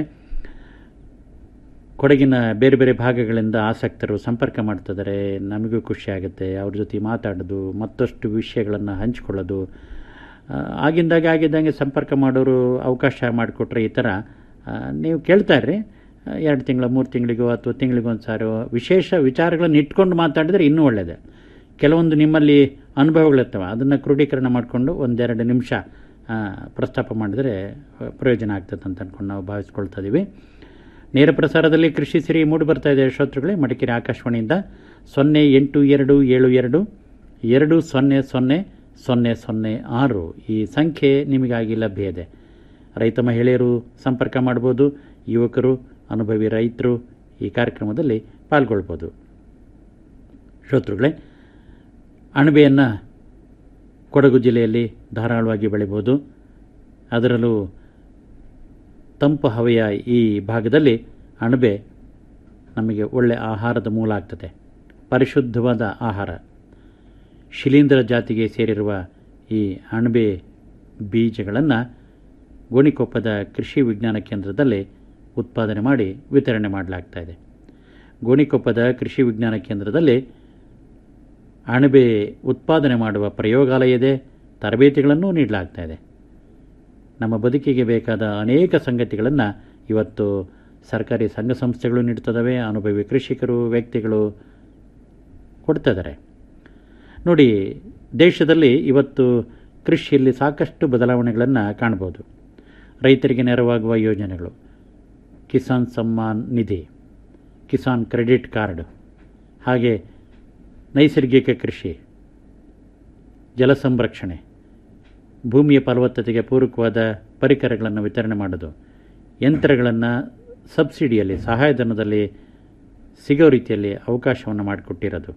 ಕೊಡಗಿನ ಬೇರೆ ಬೇರೆ ಭಾಗಗಳಿಂದ ಆಸಕ್ತರು ಸಂಪರ್ಕ ಮಾಡ್ತಿದ್ದಾರೆ ನಮಗೂ ಖುಷಿ ಆಗುತ್ತೆ ಅವ್ರ ಜೊತೆ ಮಾತಾಡೋದು ಮತ್ತಷ್ಟು ವಿಷಯಗಳನ್ನು ಹಂಚ್ಕೊಳ್ಳೋದು ಆ, ಆಗಿಂದಾಗೆ ಆಗಿದ್ದಂಗೆ ಸಂಪರ್ಕ ಮಾಡೋರು ಅವಕಾಶ ಮಾಡಿಕೊಟ್ರೆ ಈ ಥರ ಆ, ನೀವು ಕೇಳ್ತಾ ಇರ್ರಿ ಎರಡು ತಿಂಗಳ ಮೂರು ತಿಂಗಳಿಗೋ ಅಥವಾ ತಿಂಗಳಿಗೋ ಒಂದು ಸಾರೋ ವಿಶೇಷ ವಿಚಾರಗಳನ್ನು ಇಟ್ಕೊಂಡು ಮಾತಾಡಿದ್ರೆ ಇನ್ನೂ ಒಳ್ಳೆಯದು ಕೆಲವೊಂದು ನಿಮ್ಮಲ್ಲಿ ಅನುಭವಗಳಿರ್ತವೆ ಅದನ್ನು ಕ್ರೋಢೀಕರಣ ಮಾಡಿಕೊಂಡು ಒಂದೆರಡು ನಿಮಿಷ ಆ, ಪ್ರಸ್ತಾಪ ಮಾಡಿದರೆ ಆ, ಪ್ರಯೋಜನ ಆಗ್ತದೆ ಅಂತ ಅಂದ್ಕೊಂಡು ನಾವು ಭಾವಿಸ್ಕೊಳ್ತಾ ಇದ್ದೀವಿ ನೇರ ಪ್ರಸಾರದಲ್ಲಿ ಕೃಷಿ ಸಿರಿ ಮೂಡಿ ಬರ್ತಾ ಇದೆ ಶ್ರೋತೃಗಳೇ ಮಡಿಕೇರಿ ಆಕಾಶವಾಣಿಯಿಂದ ಸೊನ್ನೆ ಎಂಟು ಎರಡು ಏಳು ಎರಡು ಎರಡು ಸೊನ್ನೆ ಸೊನ್ನೆ ಸೊನ್ನೆ ಸೊನ್ನೆ ಆರು ಈ ಸಂಖ್ಯೆ ನಿಮಗಾಗಿ ಲಭ್ಯ ಇದೆ ರೈತ ಮಹಿಳೆಯರು ಸಂಪರ್ಕ ಮಾಡ್ಬೋದು ಯುವಕರು ಅನುಭವಿ ರೈತರು ಈ ಕಾರ್ಯಕ್ರಮದಲ್ಲಿ ಪಾಲ್ಗೊಳ್ಬೋದು ಶ್ರೋತೃಗಳೇ ಅಣಬೆಯನ್ನು ಕೊಡಗು ಜಿಲ್ಲೆಯಲ್ಲಿ ಧಾರಾಳವಾಗಿ ಬೆಳಿಬೋದು ಅದರಲ್ಲೂ ತಂಪು ಹವೆಯ ಈ ಭಾಗದಲ್ಲಿ ಅಣಬೆ ನಮಗೆ ಒಳ್ಳೆಯ ಆಹಾರದ ಮೂಲ ಆಗ್ತದೆ ಪರಿಶುದ್ಧವಾದ ಆಹಾರ ಶಿಲೀಂಧ್ರ ಜಾತಿಗೆ ಸೇರಿರುವ ಈ ಅಣಬೆ ಬೀಜಗಳನ್ನು ಗೋಣಿಕೊಪ್ಪದ ಕೃಷಿ ವಿಜ್ಞಾನ ಕೇಂದ್ರದಲ್ಲಿ ಉತ್ಪಾದನೆ ಮಾಡಿ ವಿತರಣೆ ಮಾಡಲಾಗ್ತಾ ಇದೆ ಗೋಣಿಕೊಪ್ಪದ ಕೃಷಿ ವಿಜ್ಞಾನ ಕೇಂದ್ರದಲ್ಲಿ ಅಣಬೆ ಉತ್ಪಾದನೆ ಮಾಡುವ ಪ್ರಯೋಗಾಲಯ ಇದೆ ತರಬೇತಿಗಳನ್ನು ನೀಡಲಾಗ್ತಾ ಇದೆ ನಮ್ಮ ಬದುಕಿಗೆ ಬೇಕಾದ ಅನೇಕ ಸಂಗತಿಗಳನ್ನು ಇವತ್ತು ಸರ್ಕಾರಿ ಸಂಘ ಸಂಸ್ಥೆಗಳು ನೀಡ್ತದವೆ ಅನುಭವಿ ಕೃಷಿಕರು ವ್ಯಕ್ತಿಗಳು ಕೊಡ್ತಿದ್ದಾರೆ ನೋಡಿ ದೇಶದಲ್ಲಿ ಇವತ್ತು ಕೃಷಿಯಲ್ಲಿ ಸಾಕಷ್ಟು ಬದಲಾವಣೆಗಳನ್ನು ಕಾಣ್ಬೋದು ರೈತರಿಗೆ ನೆರವಾಗುವ ಯೋಜನೆಗಳು ಕಿಸಾನ್ ಸಮ್ಮಾನ್ ನಿಧಿ ಕಿಸಾನ್ ಕ್ರೆಡಿಟ್ ಕಾರ್ಡ್ ಹಾಗೆ ನೈಸರ್ಗಿಕ ಕೃಷಿ ಜಲ ಸಂರಕ್ಷಣೆ ಭೂಮಿಯ ಫಲವತ್ತತೆಗೆ ಪೂರಕವಾದ ಪರಿಕರಗಳನ್ನು ವಿತರಣೆ ಮಾಡೋದು ಯಂತ್ರಗಳನ್ನು ಸಬ್ಸಿಡಿಯಲ್ಲಿ ಸಹಾಯಧನದಲ್ಲಿ ಸಿಗೋ ರೀತಿಯಲ್ಲಿ ಅವಕಾಶವನ್ನು ಮಾಡಿಕೊಟ್ಟಿರೋದು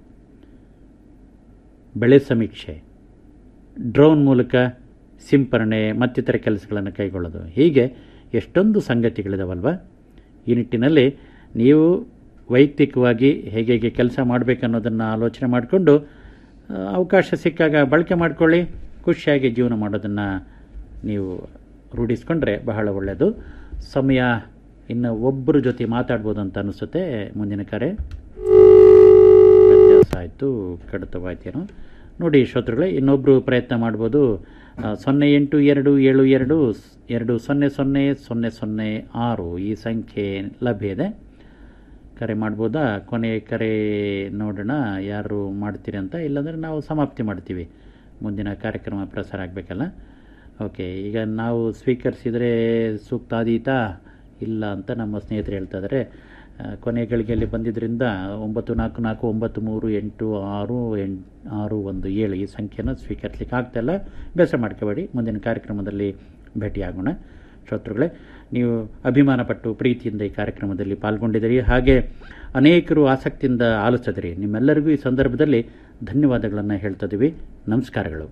ಬೆಳೆ ಸಮೀಕ್ಷೆ ಡ್ರೋನ್ ಮೂಲಕ ಸಿಂಪರಣೆ ಮತ್ತಿತರ ಕೆಲಸಗಳನ್ನು ಕೈಗೊಳ್ಳೋದು ಹೀಗೆ ಎಷ್ಟೊಂದು ಸಂಗತಿಗಳಿದಾವಲ್ವ ಈ ನಿಟ್ಟಿನಲ್ಲಿ ನೀವು ವೈಯಕ್ತಿಕವಾಗಿ ಹೇಗೆ ಹೇಗೆ ಕೆಲಸ ಮಾಡಬೇಕನ್ನೋದನ್ನು ಆಲೋಚನೆ ಮಾಡಿಕೊಂಡು ಆ, ಅವಕಾಶ ಸಿಕ್ಕಾಗ ಬಳಕೆ ಮಾಡಿಕೊಳ್ಳಿ ಖುಷಿಯಾಗಿ ಜೀವನ ಮಾಡೋದನ್ನು ನೀವು ರೂಢಿಸ್ಕೊಂಡ್ರೆ ಬಹಳ ಒಳ್ಳೆಯದು ಸಮಯ ಇನ್ನು ಒಬ್ಬರ ಜೊತೆ ಮಾತಾಡ್ಬೋದು ಅಂತ ಅನಿಸುತ್ತೆ ಮುಂದಿನ ಕರೆ ವ್ಯತ್ಯಾಸ ಆಯಿತು ಕಡಿತವಾಯ್ತೇನೋ ನೋಡಿ ಶ್ರೋತೃಗಳೇ ಇನ್ನೊಬ್ಬರು ಪ್ರಯತ್ನ ಮಾಡ್ಬೋದು ಆ, ಸೊನ್ನೆ ಎಂಟು ಎರಡು ಏಳು ಎರಡು ಸ್- ಎರಡು ಸೊನ್ನೆ ಸೊನ್ನೆ ಸೊನ್ನೆ ಸೊನ್ನೆ ಆರು ಈ ಸಂಖ್ಯೆ ಲಭ್ಯ ಇದೆ ಕರೆ ಮಾಡ್ಬೋದಾ ಕೊನೆ ಕರೆ ನೋಡೋಣ ಯಾರು ಮಾಡ್ತೀರಿ ಅಂತ ಇಲ್ಲಾಂದರೆ ನಾವು ಸಮಾಪ್ತಿ ಮಾಡ್ತೀವಿ ಮುಂದಿನ ಕಾರ್ಯಕ್ರಮ ಪ್ರಸಾರ ಆಗಬೇಕಲ್ಲ ಓಕೆ ಈಗ ನಾವು ಸ್ವೀಕರಿಸಿದರೆ ಸೂಕ್ತ ಆದೀತಾ ಇಲ್ಲ ಅಂತ ನಮ್ಮ ಸ್ನೇಹಿತರು ಹೇಳ್ತಾ ಇದ್ದಾರೆ ಆ, ಕೊನೆ ಗಳಿಗೆಯಲ್ಲಿ ಬಂದಿದ್ದರಿಂದ ಒಂಬತ್ತು ನಾಲ್ಕು ನಾಲ್ಕು ಒಂಬತ್ತು ಮೂರು ಎಂಟು ಆರು ಎಂಟು ಆರು ಒಂದು ಏಳು ಈ ಸಂಖ್ಯೆನ ಸ್ವೀಕರಿಸಲಿಕ್ಕೆ ಆಗ್ತಾಯಿಲ್ಲ ಬೇಸರ ಮಾಡ್ಕೋಬೇಡಿ ಮುಂದಿನ ಕಾರ್ಯಕ್ರಮದಲ್ಲಿ ಭೇಟಿಯಾಗೋಣ ಶ್ರೋತೃಗಳೇ ನೀವು ಅಭಿಮಾನಪಟ್ಟು ಪ್ರೀತಿಯಿಂದ ಈ ಕಾರ್ಯಕ್ರಮದಲ್ಲಿ ಪಾಲ್ಗೊಂಡಿದ್ದೀರಿ ಹಾಗೆ ಅನೇಕರು ಆಸಕ್ತಿಯಿಂದ ಆಲಿಸಿದ್ರಿ ನಿಮ್ಮೆಲ್ಲರಿಗೂ ಈ ಸಂದರ್ಭದಲ್ಲಿ ಧನ್ಯವಾದಗಳನ್ನು ಹೇಳ್ತಿದ್ದೀವಿ ನಮಸ್ಕಾರಗಳು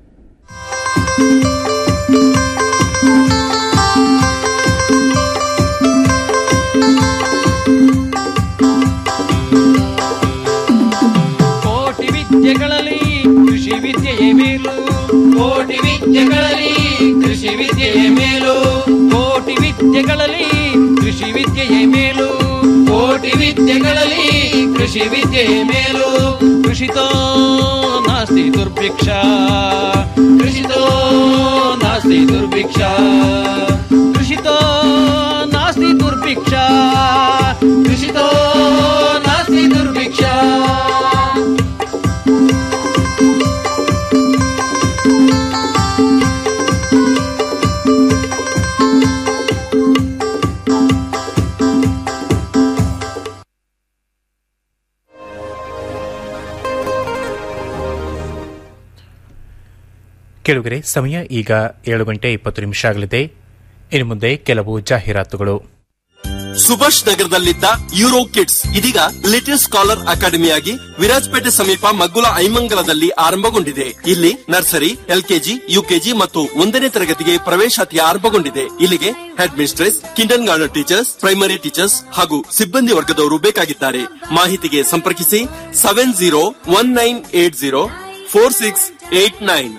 ಕೋಟಿ ವಿದ್ಯೆಗಳಲ್ಲಿ ಕೃಷಿ ವಿದ್ಯೆಯೇ ಮೇಲು ಕೋಟಿ ವಿದ್ಯೆಗಳಲ್ಲಿ ಕೃಷಿ ವಿದ್ಯೆಯೇ ಮೇಲು ಕೋಟಿ ವಿದ್ಯೆಗಳಲ್ಲಿ ಕೃಷಿ ವಿದ್ಯೆಯೇ ಮೇಲು ಕೋಟಿ ವಿದ್ಯೆಗಳಲ್ಲಿ ಕೃಷಿ ವಿದ್ಯೆಯೇ ಮೇಲು ಕೃಷಿತೋ ನಾಸ್ತಿ ದುರ್ಭಿಕ್ಷ ಕೃಷಿತೋ ನಾಸ್ತಿ ದುರ್ಭಿಕ್ಷ ಕೃಷಿತೋ ನಾಸ್ತಿ ದುರ್ಭಿಕ್ಷ ಕೃಷಿತೋ ನಾಸ್ತಿ ದುರ್ಭಿಕ್ಷ ಕೆಳಗರೆ ಸಮಯ ಈಗ ಏಳು ಗಂಟೆ ಇಪ್ಪತ್ತು ನಿಮಿಷ ಆಗಲಿದೆ ಇನ್ನು ಮುಂದೆ ಕೆಲವು ಜಾಹೀರಾತುಗಳು ಸುಭಾಷ್ ನಗರದಲ್ಲಿದ್ದ ಯೂರೋ ಕಿಡ್ಸ್ ಇದೀಗ ಲಿಟಲ್ ಸ್ಕಾಲರ್ ಅಕಾಡೆಮಿಯಾಗಿ ವಿರಾಜಪೇಟೆ ಸಮೀಪ ಮಗ್ಗುಲ ಐಮಂಗಲದಲ್ಲಿ ಆರಂಭಗೊಂಡಿದೆ ಇಲ್ಲಿ ನರ್ಸರಿ ಎಲ್ಕೆಜಿ ಯುಕೆಜಿ ಮತ್ತು ಒಂದನೇ ತರಗತಿಗೆ ಪ್ರವೇಶಾತಿ ಆರಂಭಗೊಂಡಿದೆ ಇಲ್ಲಿಗೆ headmistress kindergarten teachers primary teachers ಹಾಗೂ ಸಿಬ್ಬಂದಿ ವರ್ಗದವರು ಬೇಕಾಗಿದ್ದಾರೆ ಮಾಹಿತಿಗೆ ಸಂಪರ್ಕಿಸಿ seven zero one nine eight zero four six eight nine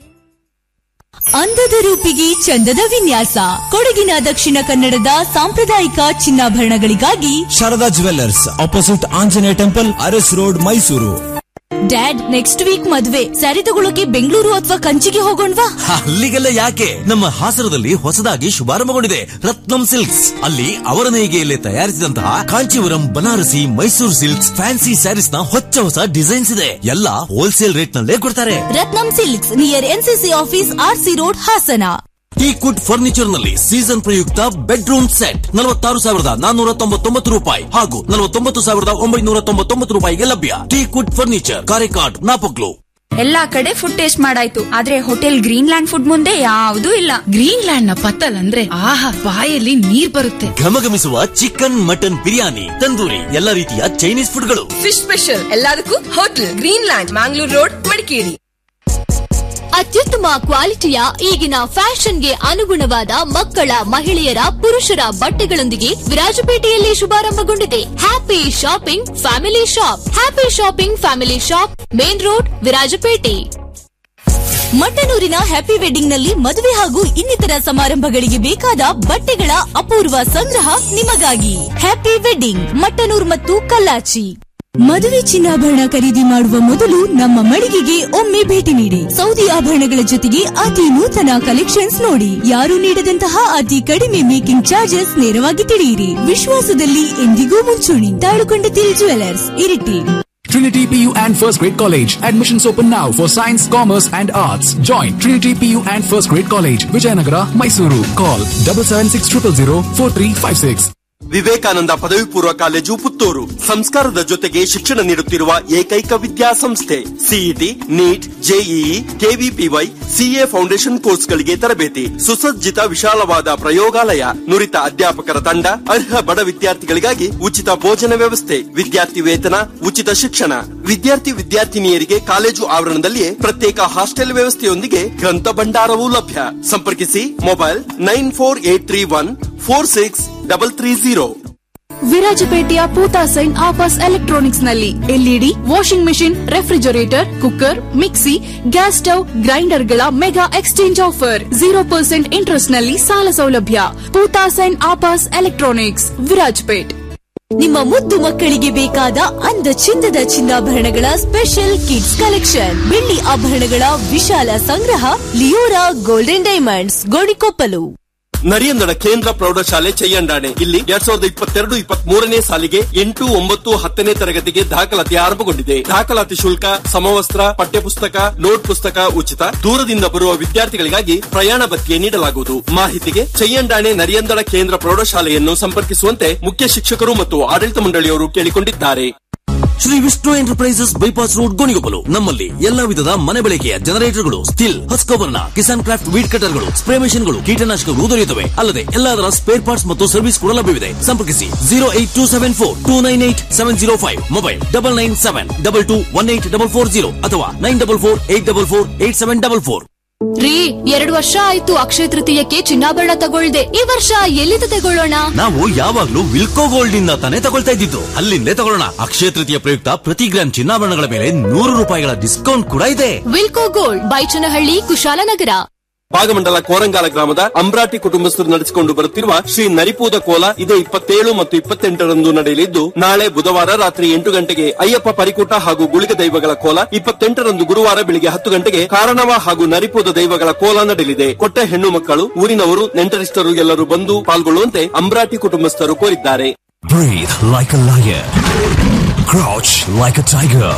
ಅಂದದ ರೂಪಿಗೆ ಚಂದದ ವಿನ್ಯಾಸ ಕೊಡಗಿನ ದಕ್ಷಿಣ ಕನ್ನಡದ ಸಾಂಪ್ರದಾಯಿಕ ಚಿನ್ನಾಭರಣಗಳಿಗಾಗಿ Sharada jewellers opposite Anjaneya temple Aras road Mysuru dad next week ಮದ್ವೆ ಸ್ಯಾರಿ ತಗೊಳಕ್ಕೆ ಬೆಂಗಳೂರು ಅಥವಾ ಕಂಚಿಗೆ ಹೋಗೋಣವಾ ಅಲ್ಲಿಗೆಲ್ಲ ಯಾಕೆ ನಮ್ಮ ಹಾಸನದಲ್ಲಿ ಹೊಸದಾಗಿ ಶುಭಾರಂಭಗೊಂಡಿದೆ ರತ್ನಂ ಸಿಲ್ಕ್ಸ್ ಅಲ್ಲಿ ಅವರ ನೇಯ್ಗೆಯಲ್ಲಿ ತಯಾರಿಸಿದಂತಹ Kanchivaram Banarasi Mysuru silks fancy sarees ನ ಹೊಚ್ಚ ಹೊಸ ಡಿಸೈನ್ಸ್ ಇದೆ ಎಲ್ಲ ಹೋಲ್ಸೇಲ್ ರೇಟ್ ನಲ್ಲೇ ಕೊಡ್ತಾರೆ Ratnam silks near NCC office RC road Hassan ಈ ಕುಡ್ ಫರ್ನಿಚರ್ ನಲ್ಲಿ ಸೀಸನ್ ಪ್ರಯುಕ್ತ ಬೆಡ್ರೂಮ್ ಸೆಟ್ ನಲವತ್ತಾರು ಸಾವಿರದ ನಾನ್ನೂರ ತೊಂಬತ್ತೊಂಬತ್ತು ರೂಪಾಯಿ ಹಾಗೂ ನಲವತ್ತೊಂಬತ್ತು ಸಾವಿರದ ಒಂಬೈನೂರ ತೊಂಬತ್ತೊಂಬತ್ತು ರೂಪಾಯಿಗೆ ಲಭ್ಯ ಟೀ ಕುಡ್ ಫರ್ನಿಚರ್ ಕಾರೆಕಾಡ್ ನಾಪಕ್ಲು ಎಲ್ಲಾ ಕಡೆ ಫುಡ್ ಟೇಸ್ಟ್ ಮಾಡಾಯ್ತು ಆದ್ರೆ ಹೋಟೆಲ್ ಗ್ರೀನ್ ಲ್ಯಾಂಡ್ ಫುಡ್ ಮುಂದೆ ಯಾವ್ದೂ ಇಲ್ಲ ಗ್ರೀನ್ ಲ್ಯಾಂಡ್ ನ ಪತ್ತಲ್ ಅಂದ್ರೆ ಆಹಾ ಬಾಯಲ್ಲಿ ನೀರ್ ಬರುತ್ತೆ ಘಮಘಮಿಸುವ ಚಿಕನ್ ಮಟನ್ ಬಿರಿಯಾನಿ ತಂದೂರಿ ಎಲ್ಲ ರೀತಿಯ ಚೈನೀಸ್ ಫುಡ್ಗಳು ಫಿಶ್ ಸ್ಪೆಷಲ್ ಎಲ್ಲದಕ್ಕೂ hotel Green Land Mangalore road Madikeri ಅತ್ಯುತ್ತಮ ಕ್ವಾಲಿಟಿಯ ಈಗಿನ ಫ್ಯಾಷನ್ಗೆ ಅನುಗುಣವಾದ ಮಕ್ಕಳ ಮಹಿಳೆಯರ ಪುರುಷರ ಬಟ್ಟೆಗಳೊಂದಿಗೆ ವಿರಾಜಪೇಟೆಯಲ್ಲಿ ಶುಭಾರಂಭಗೊಂಡಿದೆ Happy Shopping Family Shop Happy Shopping Family Shop main road Virajpet ಮಟ್ಟನೂರಿನ ಹ್ಯಾಪಿ ವೆಡ್ಡಿಂಗ್ ನಲ್ಲಿ ಮದುವೆ ಹಾಗೂ ಇನ್ನಿತರ ಸಮಾರಂಭಗಳಿಗೆ ಬೇಕಾದ ಬಟ್ಟೆಗಳ ಅಪೂರ್ವ ಸಂಗ್ರಹ ನಿಮಗಾಗಿ ಹ್ಯಾಪಿ ವೆಡ್ಡಿಂಗ್ ಮಟ್ಟನೂರ್ ಮತ್ತು ಕಲ್ಲಾಚಿ ಮದುವೆ ಚಿನ್ನಾಭರಣ ಖರೀದಿ ಮಾಡುವ ಮೊದಲು ನಮ್ಮ ಮಳಿಗೆಗೆ ಒಮ್ಮೆ ಭೇಟಿ ನೀಡಿ ಸೌದಿ ಆಭರಣಗಳ ಜೊತೆಗೆ ಅತಿ ನೂತನ ಕಲೆಕ್ಷನ್ಸ್ ನೋಡಿ ಯಾರು ನೀಡದಂತಹ ಅತಿ ಕಡಿಮೆ ಮೇಕಿಂಗ್ ಚಾರ್ಜಸ್ ನೇರವಾಗಿ ತಿಳಿಯಿರಿ ವಿಶ್ವಾಸದಲ್ಲಿ ಎಂದಿಗೂ ಮುಂಚೂಣಿ ತಾಳುಕೊಂಡತಿಲ್ jewellers Iritty Trinity PU and First Grade College. Admissions open now for Science, Commerce and Arts. Join Trinity PU and First Grade College, Vijayanagara, Mysuru. Call 776 Vivekananda ಪದವಿ ಪೂರ್ವ ಕಾಲೇಜು ಪುತ್ತೂರು ಸಂಸ್ಕಾರದ ಜೊತೆಗೆ ಶಿಕ್ಷಣ ನೀಡುತ್ತಿರುವ ಏಕೈಕ ವಿದ್ಯಾಸಂಸ್ಥೆ CET NEET JEE KVPY CA foundation ಕೋರ್ಸ್ಗಳಿಗೆ ತರಬೇತಿ ಸುಸಜ್ಜಿತ ವಿಶಾಲವಾದ ಪ್ರಯೋಗಾಲಯ ನುರಿತ ಅಧ್ಯಾಪಕರ ತಂಡ ಅರ್ಹ ಬಡ ವಿದ್ಯಾರ್ಥಿಗಳಿಗಾಗಿ ಉಚಿತ ಭೋಜನ ವ್ಯವಸ್ಥೆ ವಿದ್ಯಾರ್ಥಿ ವೇತನ ಉಚಿತ ಶಿಕ್ಷಣ ವಿದ್ಯಾರ್ಥಿ ವಿದ್ಯಾರ್ಥಿನಿಯರಿಗೆ ಕಾಲೇಜು ಆವರಣದಲ್ಲಿಯೇ ಪ್ರತ್ಯೇಕ ಹಾಸ್ಟೆಲ್ ವ್ಯವಸ್ಥೆಯೊಂದಿಗೆ ಗ್ರಂಥ ಭಂಡಾರವೂ ಲಭ್ಯ ಸಂಪರ್ಕಿಸಿ mobile nine four eight three one four six double three zero ವಿರಾಜಪೇಟೆಯ ಪೂತಾ ಸೈನ್ ಆಪಸ್ ಎಲೆಕ್ಟ್ರಾನಿಕ್ಸ್ ನಲ್ಲಿ LED washing machine refrigerator cooker mixie gas stove ಗ್ರೈಂಡರ್ಗಳ mega exchange offer zero percent interest ನಲ್ಲಿ ಸಾಲ ಸೌಲಭ್ಯ ಪೂತಾ ಸೈನ್ ಆಪಸ್ ಎಲೆಕ್ಟ್ರಾನಿಕ್ಸ್ ವಿರಾಜಪೇಟ್ ನಿಮ್ಮ ಮುದ್ದು ಮಕ್ಕಳಿಗೆ ಬೇಕಾದ ಅಂದ ಚಿಂದದ ಚಿನ್ನಾಭರಣಗಳ ಸ್ಪೆಷಲ್ ಕಿಡ್ಸ್ ಕಲೆಕ್ಷನ್ ಬೆಳ್ಳಿ ಆಭರಣಗಳ ವಿಶಾಲ ಸಂಗ್ರಹ Leora golden diamonds Gonikoppal Nariyandada ಕೇಂದ್ರ ಪ್ರೌಢಶಾಲೆ ಚಯ್ಯಂಡಾಣೆ ಇಲ್ಲಿ ಎರಡ್ ಸಾವಿರದ ಇಪ್ಪತ್ತೆರಡು ಇಪ್ಪತ್ತ್ ಮೂರನೇ ಸಾಲಿಗೆ ಎಂಟು ಒಂಬತ್ತು ಹತ್ತನೇ ತರಗತಿಗೆ ದಾಖಲಾತಿ ಆರಂಭಗೊಂಡಿದೆ ದಾಖಲಾತಿ ಶುಲ್ಕ ಸಮವಸ್ತ್ರ ಪಠ್ಯಪುಸ್ತಕ ನೋಟ್ ಪುಸ್ತಕ ಉಚಿತ ದೂರದಿಂದ ಬರುವ ವಿದ್ಯಾರ್ಥಿಗಳಿಗಾಗಿ ಪ್ರಯಾಣ ಭತ್ಯೆ ನೀಡಲಾಗುವುದು ಮಾಹಿತಿಗೆ ಚಯ್ಯಂಡಾಣೆ ನರಿಯಂದಡ ಕೇಂದ್ರ ಪ್ರೌಢಶಾಲೆಯನ್ನು ಸಂಪರ್ಕಿಸುವಂತೆ ಮುಖ್ಯ ಶಿಕ್ಷಕರು ಮತ್ತು ಆಡಳಿತ ಮಂಡಳಿಯವರು ಕೇಳಿಕೊಂಡಿದ್ದಾರೆ Shri Vishnu enterprises bypass road Gonikoppal ನಮ್ಮಲ್ಲಿ ಎಲ್ಲಾ ವಿಧದ ಮನೆ ಬಳಕೆಯ ಜನರೇಟರ್ಗಳು Stihl Husqvarna Kisan craft weed ಕಟರ್ಗಳು ಸ್ಪ್ರೇ ಮೆಷಿನ್ಗಳು ಕೀಟನಾಶಕಗಳು ದೊರೆಯುತ್ತವೆ ಅಲ್ಲದೆ ಎಲ್ಲದರ ಸ್ಪೇರ್ ಪಾರ್ಟ್ಸ್ ಮತ್ತು ಸರ್ವಿಸ್ ಕೂಡ ಲಭ್ಯವಿದೆ ಸಂಪರ್ಕಿಸಿ zero eight two seven four two nine eight seven zero five mobile double nine seven double two one eight double four zero ಅಥವಾ nine double four eight double four eight seven double four ರೀ ಎರಡು ವರ್ಷ ಆಯ್ತು ಅಕ್ಷಯ ತೃತೀಯಕ್ಕೆ ಚಿನ್ನಾಭರಣ ತಗೊಳ್ದೆ ಈ ವರ್ಷ ಎಲ್ಲಿಂದ ತಗೊಳ್ಳೋಣ ನಾವು ಯಾವಾಗ್ಲೂ ವಿಲ್ಕೋ ಗೋಲ್ಡ್ ನಿಂದ ತಾನೇ ತಗೊಳ್ತಾ ಇದ್ದಿದ್ದು ಅಲ್ಲಿಂದಲೇ ತಗೊಳ್ಳೋಣ ಅಕ್ಷಯ ತೃತೀಯ ಪ್ರಯುಕ್ತ ಪ್ರತಿ ಗ್ರಾಮ್ ಚಿನ್ನಾಭರಣಗಳ ಮೇಲೆ ನೂರು ರೂಪಾಯಿಗಳ ಡಿಸ್ಕೌಂಟ್ ಕೂಡ ಇದೆ ವಿಲ್ಕೋ ಗೋಲ್ಡ್ ಬೈಚನಹಳ್ಳಿ ಕುಶಾಲನಗರ ಭಾಗಮಂಡಲ ಕೋರಂಗಾಲ ಗ್ರಾಮದ ಅಂಬ್ರಾಟಿ ಕುಟುಂಬಸ್ಥರು ನಡೆಸಿಕೊಂಡು ಬರುತ್ತಿರುವ ಶ್ರೀ ನರಿಪೂದ ಕೋಲ ಇದೇ ಇಪ್ಪತ್ತೇಳು ಮತ್ತು ಇಪ್ಪತ್ತೆಂಟರಂದು ನಡೆಯಲಿದ್ದು ನಾಳೆ ಬುಧವಾರ ರಾತ್ರಿ ಎಂಟು ಗಂಟೆಗೆ ಅಯ್ಯಪ್ಪ ಪರಿಕೂಟ ಹಾಗೂ ಗುಳಿಗ ದೈವಗಳ ಕೋಲ ಇಪ್ಪತ್ತೆಂಟರಂದು ಗುರುವಾರ ಬೆಳಿಗ್ಗೆ ಹತ್ತು ಗಂಟೆಗೆ ಕಾರಣವ ಹಾಗೂ ನರಿಪೂದ ದೈವಗಳ ಕೋಲ ನಡೆಯಲಿದೆ ಕೊಟ್ಟ ಹೆಣ್ಣು ಮಕ್ಕಳು ಊರಿನವರು ನೆಂಟರಿಷ್ಟರು ಎಲ್ಲರೂ ಬಂದು ಪಾಲ್ಗೊಳ್ಳುವಂತೆ ಅಂಬ್ರಾಟಿ ಕುಟುಂಬಸ್ಥರು ಕೋರಿದ್ದಾರೆ Breathe like a lion. Crouch like a tiger.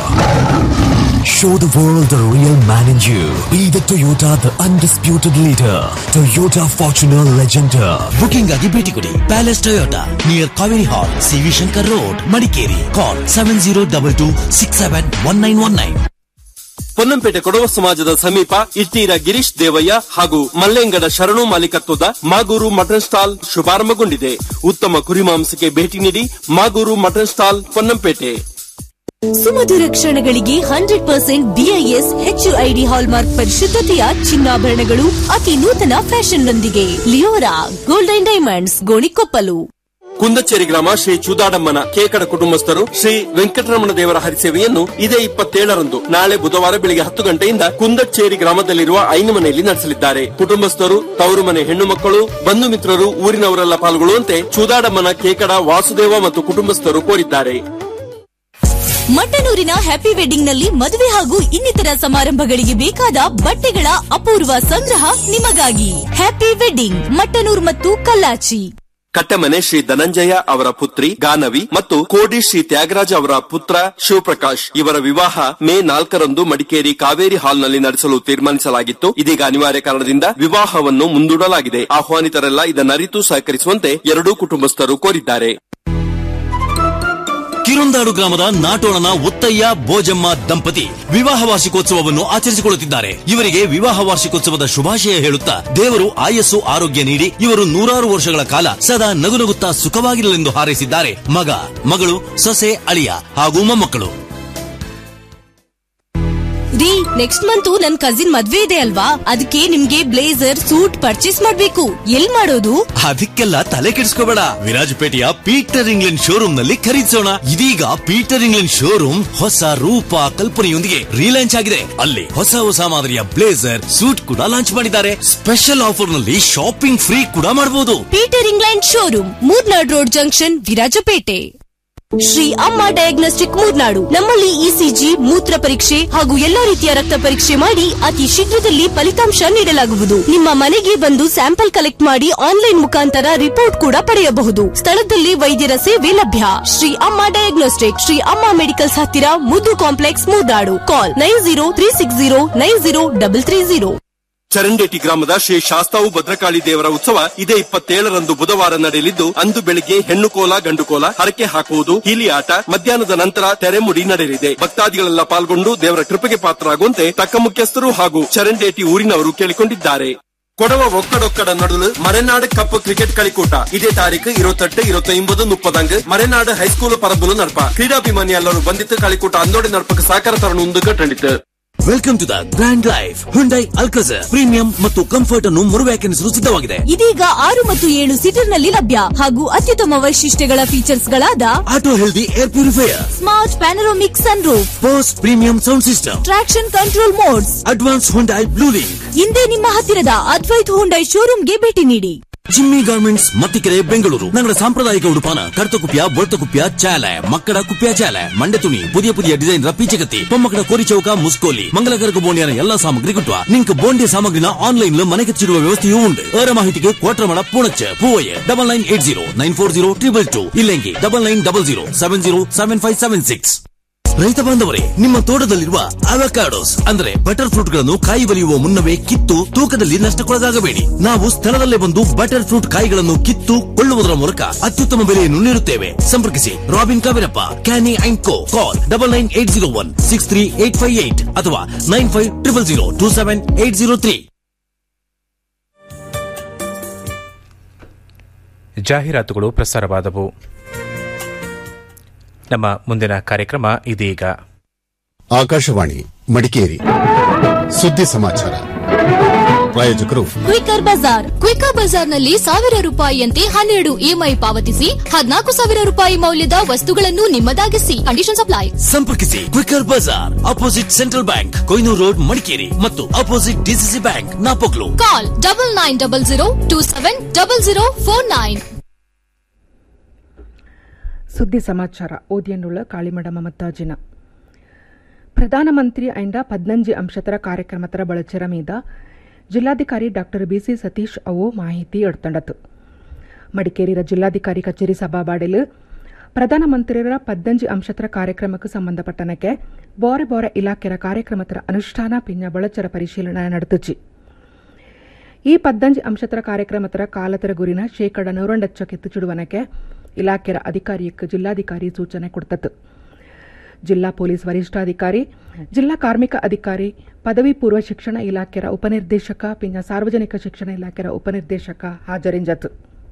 Show the world the real man in you. Be the Toyota, the undisputed leader. Toyota Fortuner Legender. Booking ಆಗಿ ಭೇಟಿ ಕೊಡಿ palace Toyota near Kaveri hall C V Shankar road Madikeri call seven zero double two six seven one nine one nine Ponnampet Kodava ಸಮಾಜದ ಸಮೀಪ ಇಟ್ಟೀರ ಗಿರೀಶ್ ದೇವಯ್ಯ ಹಾಗೂ ಮಲ್ಲೆಂಗಡ ಶರಣು ಮಾಲೀಕತ್ವದ ಮಾಗೂರು ಮಟನ್ ಸ್ಟಾಲ್ ಶುಭಾರಂಭಗೊಂಡಿದೆ ಉತ್ತಮ ಕುರಿಮಾಂಸಕ್ಕೆ ಭೇಟಿ ನೀಡಿ ಮಾಗೂರು ಮಟನ್ ಸ್ಟಾಲ್ ಪೊನ್ನಂಪೇಟೆ ಸುಮಧುರ ಕ್ಷಣಗಳಿಗೆ hundred percent BIS HUID hallmark ಪರಿಶುದ್ಧತೆಯ ಚಿನ್ನಾಭರಣಗಳು ಅತಿ ನೂತನ ಫ್ಯಾಷನ್ನೊಂದಿಗೆ Leora golden diamonds Gonikoppal Kundacheri ಗ್ರಾಮ ಶ್ರೀ ಚೂದಾಡಮ್ಮನ ಕೇಕಡ ಕುಟುಂಬಸ್ಥರು ಶ್ರೀ ವೆಂಕಟರಮಣ ದೇವರ ಹರಿಸೇವೆಯನ್ನು ಇದೇ ಇಪ್ಪತ್ತೇಳರಂದು ನಾಳೆ ಬುಧವಾರ ಬೆಳಿಗ್ಗೆ ಹತ್ತು ಗಂಟೆಯಿಂದ ಕುಂದಚೇರಿ ಗ್ರಾಮದಲ್ಲಿರುವ ಐನು ಮನೆಯಲ್ಲಿ ನಡೆಸಲಿದ್ದಾರೆ ಕುಟುಂಬಸ್ಥರು ತವರು ಮನೆ ಹೆಣ್ಣು ಮಕ್ಕಳು ಬಂಧು ಮಿತ್ರರು ಊರಿನವರೆಲ್ಲ ಪಾಲ್ಗೊಳ್ಳುವಂತೆ ಚೂದಾಡಮ್ಮನ ಕೇಕಡ ವಾಸುದೇವ ಮತ್ತು ಕುಟುಂಬಸ್ಥರು ಕೋರಿದ್ದಾರೆ ಮಟ್ಟನೂರಿನ ಹ್ಯಾಪಿ ವೆಡ್ಡಿಂಗ್ ನಲ್ಲಿ ಮದುವೆ ಹಾಗೂ ಇನ್ನಿತರ ಸಮಾರಂಭಗಳಿಗೆ ಬೇಕಾದ ಬಟ್ಟೆಗಳ ಅಪೂರ್ವ ಸಂಗ್ರಹ ನಿಮಗಾಗಿ ಹ್ಯಾಪಿ ವೆಡ್ಡಿಂಗ್ ಮಟ್ಟನೂರ್ ಮತ್ತು ಕಲ್ಲಾಚಿ ಕಟ್ಟಮನೆ ಶ್ರೀ ಧನಂಜಯ ಅವರ ಪುತ್ರಿ ಗಾನವಿ ಮತ್ತು ಕೋಡಿ ಶ್ರೀ ತ್ಯಾಗರಾಜ ಅವರ ಪುತ್ರ ಶಿವಪ್ರಕಾಶ್ ಇವರ ವಿವಾಹ ಮೇ ನಾಲ್ಕರಂದು ಮಡಿಕೇರಿ ಕಾವೇರಿ ಹಾಲ್ನಲ್ಲಿ ನಡೆಸಲು ತೀರ್ಮಾನಿಸಲಾಗಿತ್ತು ಇದೀಗ ಅನಿವಾರ್ಯ ಕಾರಣದಿಂದ ವಿವಾಹವನ್ನು ಮುಂದೂಡಲಾಗಿದೆ ಆಹ್ವಾನಿತರೆಲ್ಲ ಇದನ್ನರಿತು ಸಹಕರಿಸುವಂತೆ ಎರಡೂ ಕುಟುಂಬಸ್ಥರು ಕೋರಿದ್ದಾರೆ ಕಿರುಂದಾಡು ಗ್ರಾಮದ ನಾಟೋಣನ ಉತ್ತಯ್ಯ ಬೋಜಮ್ಮ ದಂಪತಿ ವಿವಾಹ ವಾರ್ಷಿಕೋತ್ಸವವನ್ನು ಆಚರಿಸಿಕೊಳ್ಳುತ್ತಿದ್ದಾರೆ ಇವರಿಗೆ ವಿವಾಹ ವಾರ್ಷಿಕೋತ್ಸವದ ಶುಭಾಶಯ ಹೇಳುತ್ತಾ ದೇವರು ಆಯಸ್ಸು ಆರೋಗ್ಯ ನೀಡಿ ಇವರು ನೂರಾರು ವರ್ಷಗಳ ಕಾಲ ಸದಾ ನಗುನಗುತ್ತಾ ಸುಖವಾಗಿರಲೆಂದು ಹಾರೈಸಿದ್ದಾರೆ ಮಗ ಮಗಳು ಸೊಸೆ ಅಳಿಯ ಹಾಗೂ ಮೊಮ್ಮಕ್ಕಳು ರೀ ನೆಕ್ಸ್ಟ್ ಮಂತ್ ನನ್ ಕಸಿನ್ ಮದ್ವೆ ಇದೆ ಅಲ್ವಾ ಅದಕ್ಕೆ ನಿಮ್ಗೆ ಬ್ಲೇಸರ್ ಸೂಟ್ ಪರ್ಚೇಸ್ ಮಾಡ್ಬೇಕು ಎಲ್ ಮಾಡೋದು ಅದಕ್ಕೆಲ್ಲ ತಲೆ ಕೆಡಿಸ್ಕೋಬೇಡ ವಿರಾಜಪೇಟೆಯ ಪೀಟರ್ ಇಂಗ್ಲೆಂಡ್ ಶೋರೂಮ್ ನಲ್ಲಿ ಖರೀದಿಸೋಣ ಇದೀಗ ಪೀಟರ್ ಇಂಗ್ಲೆಂಡ್ ಶೋರೂಮ್ ಹೊಸ ರೂಪ ಕಲ್ಪನೆಯೊಂದಿಗೆ ರೀಲಾಂಚ್ ಆಗಿದೆ ಅಲ್ಲಿ ಹೊಸ ಹೊಸ ಮಾದರಿಯ ಬ್ಲೇಸರ್ ಸೂಟ್ ಕೂಡ ಲಾಂಚ್ ಮಾಡಿದ್ದಾರೆ ಸ್ಪೆಷಲ್ ಆಫರ್ ನಲ್ಲಿ ಶಾಪಿಂಗ್ ಫ್ರೀ ಕೂಡ ಮಾಡಬಹುದು Peter England showroom Murnad road junction Virajpet Shri Amma diagnostic Murnad ನಮ್ಮಲ್ಲಿ ಇಸಿಜಿ ಮೂತ್ರ ಪರೀಕ್ಷೆ ಹಾಗೂ ಎಲ್ಲಾ ರೀತಿಯ ರಕ್ತ ಪರೀಕ್ಷೆ ಮಾಡಿ ಅತಿ ಶೀಘ್ರದಲ್ಲಿ ಫಲಿತಾಂಶ ನೀಡಲಾಗುವುದು ನಿಮ್ಮ ಮನೆಗೆ ಬಂದು ಸ್ಯಾಂಪಲ್ ಕಲೆಕ್ಟ್ ಮಾಡಿ ಆನ್ಲೈನ್ ಮುಖಾಂತರ ರಿಪೋರ್ಟ್ ಕೂಡ ಪಡೆಯಬಹುದು ಸ್ಥಳದಲ್ಲಿ ವೈದ್ಯರ ಸೇವೆ ಲಭ್ಯ ಶ್ರೀ ಅಮ್ಮ ಡಯಾಗ್ನೋಸ್ಟಿಕ್ ಶ್ರೀ ಅಮ್ಮ ಮೆಡಿಕಲ್ಸ್ ಹತ್ತಿರ Muddu complex Murnad call nine zero three six zero nine zero double three zero Charandeti ಗ್ರಾಮದ ಶ್ರೀ ಶಾಸ್ತಾವು ಭದ್ರಕಾಳಿ ದೇವರ ಉತ್ಸವ ಇದೇ ಇಪ್ಪತ್ತೇಳರಂದು ಬುಧವಾರ ನಡೆಯಲಿದ್ದು ಅಂದು ಬೆಳಿಗ್ಗೆ ಹೆಣ್ಣು ಕೋಲ ಗಂಡು ಕೋಲ ಹರಕೆ ಹಾಕುವುದು ಹೀಲಿ ಆಟ ಮಧ್ಯಾಹ್ನದ ನಂತರ ತೆರೆಮುಡಿ ನಡೆಯಲಿದೆ ಭಕ್ತಾದಿಗಳೆಲ್ಲ ಪಾಲ್ಗೊಂಡು ದೇವರ ಕೃಪೆಗೆ ಪಾತ್ರರಾಗುವಂತೆ ತಕ್ಕ ಮುಖ್ಯಸ್ಥರು ಹಾಗೂ ಚರಂಡೇಟಿ ಊರಿನವರು ಕೇಳಿಕೊಂಡಿದ್ದಾರೆ ಕೊಡವ ಒಕ್ಕಡೊಕ್ಕಡ ನಡುಲು ಮರೆನಾಡು ಕಪ್ ಕ್ರಿಕೆಟ್ കളിക്കൂട്ട ಇದೇ ತಾರೀಕು ഇരുപത്തെട്ട് ഇരുപത്തി ഒമ്പത് മുപ്പതങ്ക് മരനാട് ഹൈസ്കൂൾ പറമ്പുಲು ನಡಪ ಕ್ರೀಡಾಭಿಮಾನಿ ಎಲ್ಲರೂ ಬಂದಿತ್ತು കളിക്കൂട്ട ಅಂದೋಡಿ ನಡಪಕ್ಕೆ ಸಹಕಾರ ತರಣ ಒಂದು ಕಟ್ಟಂಡಿತ್ತು welcome to the grand life Hyundai Alcazar premium ಮತ್ತು ಕಂಫರ್ಟ್ ಅನ್ನು ಮರುವ್ಯಾಖ್ಯಾನಿಸಲು ಸಿದ್ಧವಾಗಿದೆ ಇದೀಗ ಆರು ಮತ್ತು ಏಳು ಸೀಟರ್ ನಲ್ಲಿ ಲಭ್ಯ ಹಾಗೂ ಅತ್ಯುತ್ತಮ ವೈಶಿಷ್ಟ್ಯಗಳ ಫೀಚರ್ಸ್ ಗಳಾದ auto healthy air purifier smart panoramic sunroof Bose premium sound system traction control modes advance Hyundai Bluelink ಹಿಂದೆ ನಿಮ್ಮ ಹತ್ತಿರದ ಅದ್ವೈತ್ ಹುಂಡೈ ಶೋರೂಮ್ಗೆ ಭೇಟಿ ನೀಡಿ ಜಿಮ್ಮಿ ಗಾರ್ಮೆಂಟ್ಸ್ ಮತ್ತಿಕೆರೆ ಬೆಂಗಳೂರು ഞങ്ങളുടെ സാമ്പ്രദായിക ഉടുപ്പാന കറുത്ത കുപ്പിയ വെളുത്ത കുപ്പിയ ചേല മക്കട കുപ്പിയ ചേല മണ്ട തുണി പുതിയ പുതിയ ಡಿಸೈನ್ ಪೀಚಕತ್ತಿ ಪೊಮ್ಮಕ್ಕಳ ಕೋರಿ ಚೌಕ ಮುಸ್ಕೋಲಿ ಮಂಗಲಕರಕ ಬೋಂಡಿಯನ ಎಲ್ಲಾ ಸಾಮಗ್ರಿ ಕಿಟ್ಟುವ ನಿಂಕ ಬೋಂಡಿಯ ಸಾಮಗ್ರಿನ ಆನ್ಲೈನ್ ಮನೆಗೆಚ್ಚಿಡುವ ವ್ಯವಸ್ಥೆಯೂ ಉಂಟು ಅವರ ಮಾಹಿತಿಗೆ Kotramada Poonacha Poovaiah double nine eight zero nine four zero triple two ಇಲ್ಲೆಂಗಿ double nine double zero seven zero seven five seven six ರೈತ ಬಾಂಧವರೇ ನಿಮ್ಮ ತೋಟದಲ್ಲಿರುವ ಅವಕಾಡೋಸ್ ಅಂದ್ರೆ ಬಟರ್ ಫ್ರೂಟ್ ಗಳನ್ನು ಕಾಯಿ ಬಲಿಯುವ ಮುನ್ನವೇ ಕಿತ್ತು ತೂಕದಲ್ಲಿ ನಷ್ಟಕ್ಕೊಳಗಾಗಬೇಡಿ ನಾವು ಸ್ಥಳದಲ್ಲೇ ಬಂದು ಬಟರ್ ಫ್ರೂಟ್ ಕಾಯಿಗಳನ್ನು ಕಿತ್ತು ಕೊಳ್ಳುವುದರ ಮೂಲಕ ಅತ್ಯುತ್ತಮ ಬೆಲೆಯನ್ನು ನೀಡುತ್ತೇವೆ ಸಂಪರ್ಕಿಸಿ Robin Kaverappa Canny and co call double nine eight zero one six three eight five eight ಅಥವಾ nine five triple zero two seven eight zero three ಜಾಹೀರಾತುಗಳು ಪ್ರಸಾರವಾದವು ನಮ್ಮ ಮುಂದಿನ ಕಾರ್ಯಕ್ರಮ ಇದೀಗ ಆಕಾಶವಾಣಿ ಮಡಿಕೇರಿ ಸುದ್ದಿ ಸಮಾಚಾರ ಪ್ರಾಯೋಜಕರು ಕ್ವಿಕರ್ ಬಜಾರ್ ಕ್ವಿಕರ್ ಬಜಾರ್ನಲ್ಲಿ ಸಾವಿರ ರೂಪಾಯಿಯಂತೆ ಹನ್ನೆರಡು ಇಎಂಐ ಪಾವತಿಸಿ ಹದಿನಾಲ್ಕು ಸಾವಿರ ರೂಪಾಯಿ ಮೌಲ್ಯದ ವಸ್ತುಗಳನ್ನು ನಿಮ್ಮದಾಗಿಸಿ ಕಂಡೀಷನ್ ಸಪ್ಲೈ ಸಂಪರ್ಕಿಸಿ Quicker bazaar opposite central bank Koinur road Madikeri ಮತ್ತು opposite DCC bank Napoklu call double nine double zero two seven double zero four nine ಸುದ್ದಿ ಸಮಾಚಾರ ಓದಿಯನ್ನುಳ್ಳ ಕಾಳಿಮಡ ಮಮತಾಜಿನ ಪ್ರಧಾನಮಂತ್ರಿ ಐಂಡ ಪದ್ನಂಜಿ ಅಂಶತರ ಕಾರ್ಯಕ್ರಮತರ ಬಳಚರ ಮೀದ ಜಿಲ್ಲಾಧಿಕಾರಿ ಡಾಕ್ಟರ್ ಬಿಸಿ ಸತೀಶ್ ಅವು ಮಾಹಿತಿ ಎಡ್ತಂಡತು ಮಡಿಕೇರಿಯ ಜಿಲ್ಲಾಧಿಕಾರಿ ಕಚೇರಿ ಸಭಾಬಾಡಿಲು ಪ್ರಧಾನಮಂತ್ರಿಯರ ಪದ್ನಂಜಿ ಅಂಶತರ ಕಾರ್ಯಕ್ರಮಕ್ಕೆ ಸಂಬಂಧಪಟ್ಟನಕ್ಕೆ ಬೋರೆ ಬೋರೆ ಇಲಾಖೆಯ ಕಾರ್ಯಕ್ರಮತರ ಅನುಷ್ಠಾನ ಪಿನ್ನ ಬಳಚರ ಪರಿಶೀಲನೆ ನಡೆದುಚಿ ಈ ಪದ್ನಂಜಿ ಅಂಶತರ ಕಾರ್ಯಕ್ರಮತರ ಕಾಲತರ ಗುರಿನ ಶೇಕಡ ನೂರೊಂಡಚ್ಚಕ್ಕೆ ಎತ್ತುಚಿಡುವನಕ್ಕೆ ಇಲಾಖೆಯ ಅಧಿಕಾರಿಯಕ್ಕೆ ಜಿಲ್ಲಾಧಿಕಾರಿ ಸೂಚನೆ ಕೊಡ್ತತ್ತು ಜಿಲ್ಲಾ ಪೊಲೀಸ್ ವರಿಷ್ಠಾಧಿಕಾರಿ ಜಿಲ್ಲಾ ಕಾರ್ಮಿಕ ಅಧಿಕಾರಿ ಪದವಿ ಪೂರ್ವ ಶಿಕ್ಷಣ ಇಲಾಖೆಯ ಉಪನಿರ್ದೇಶಕ ಪಿಂಜ ಸಾರ್ವಜನಿಕ ಶಿಕ್ಷಣ ಇಲಾಖೆಯ ಉಪನಿರ್ದೇಶಕ ಹಾಜರಿಂಜತು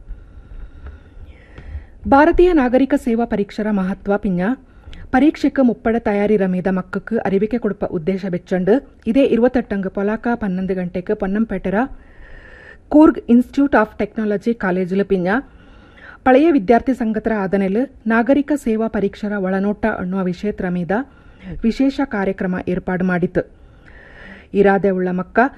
ಭಾರತೀಯ ನಾಗರಿಕ ಸೇವಾ ಪರೀಕ್ಷರ ಮಹತ್ವ ಪಿಂಜ ಪರೀಕ್ಷೆக்கு முப்பட தயாரிற மீத மக்குக்கு அறிவிக்கை கொடுப்ப உத்தேச வெச்சண்டு இதே இருபத்தெட்டங்கு பொலாக்கா பன்னெண்டு ಗಂಟೆಗೆ ಪೊನ್ನಂಪೇಟೆರ ಕೂರ್ಗ್ ಇನ್ಸ್ಟಿಟ್ಯೂಟ್ ಆಫ್ ಟೆಕ್ನಾಲಜಿ ಕಾಲೇಜಿಲು ಪಿಂಜ ಪಳೆಯ ವಿದ್ಯಾರ್ಥಿ ಸಂಘತರ ಆದನೆಲು ನಾಗರಿಕ ಸೇವಾ ಪರೀಕ್ಷರ ಒಳನೋಟ ಅನ್ನುವ ವಿಷಯತ್ರ ಮೀದ ವಿಶೇಷ ಕಾರ್ಯಕ್ರಮ ಏರ್ಪಾಡು ಮಾಡಿತು ಇರಾದೆ ಉಳ್ಳ ಮಕ್ಕ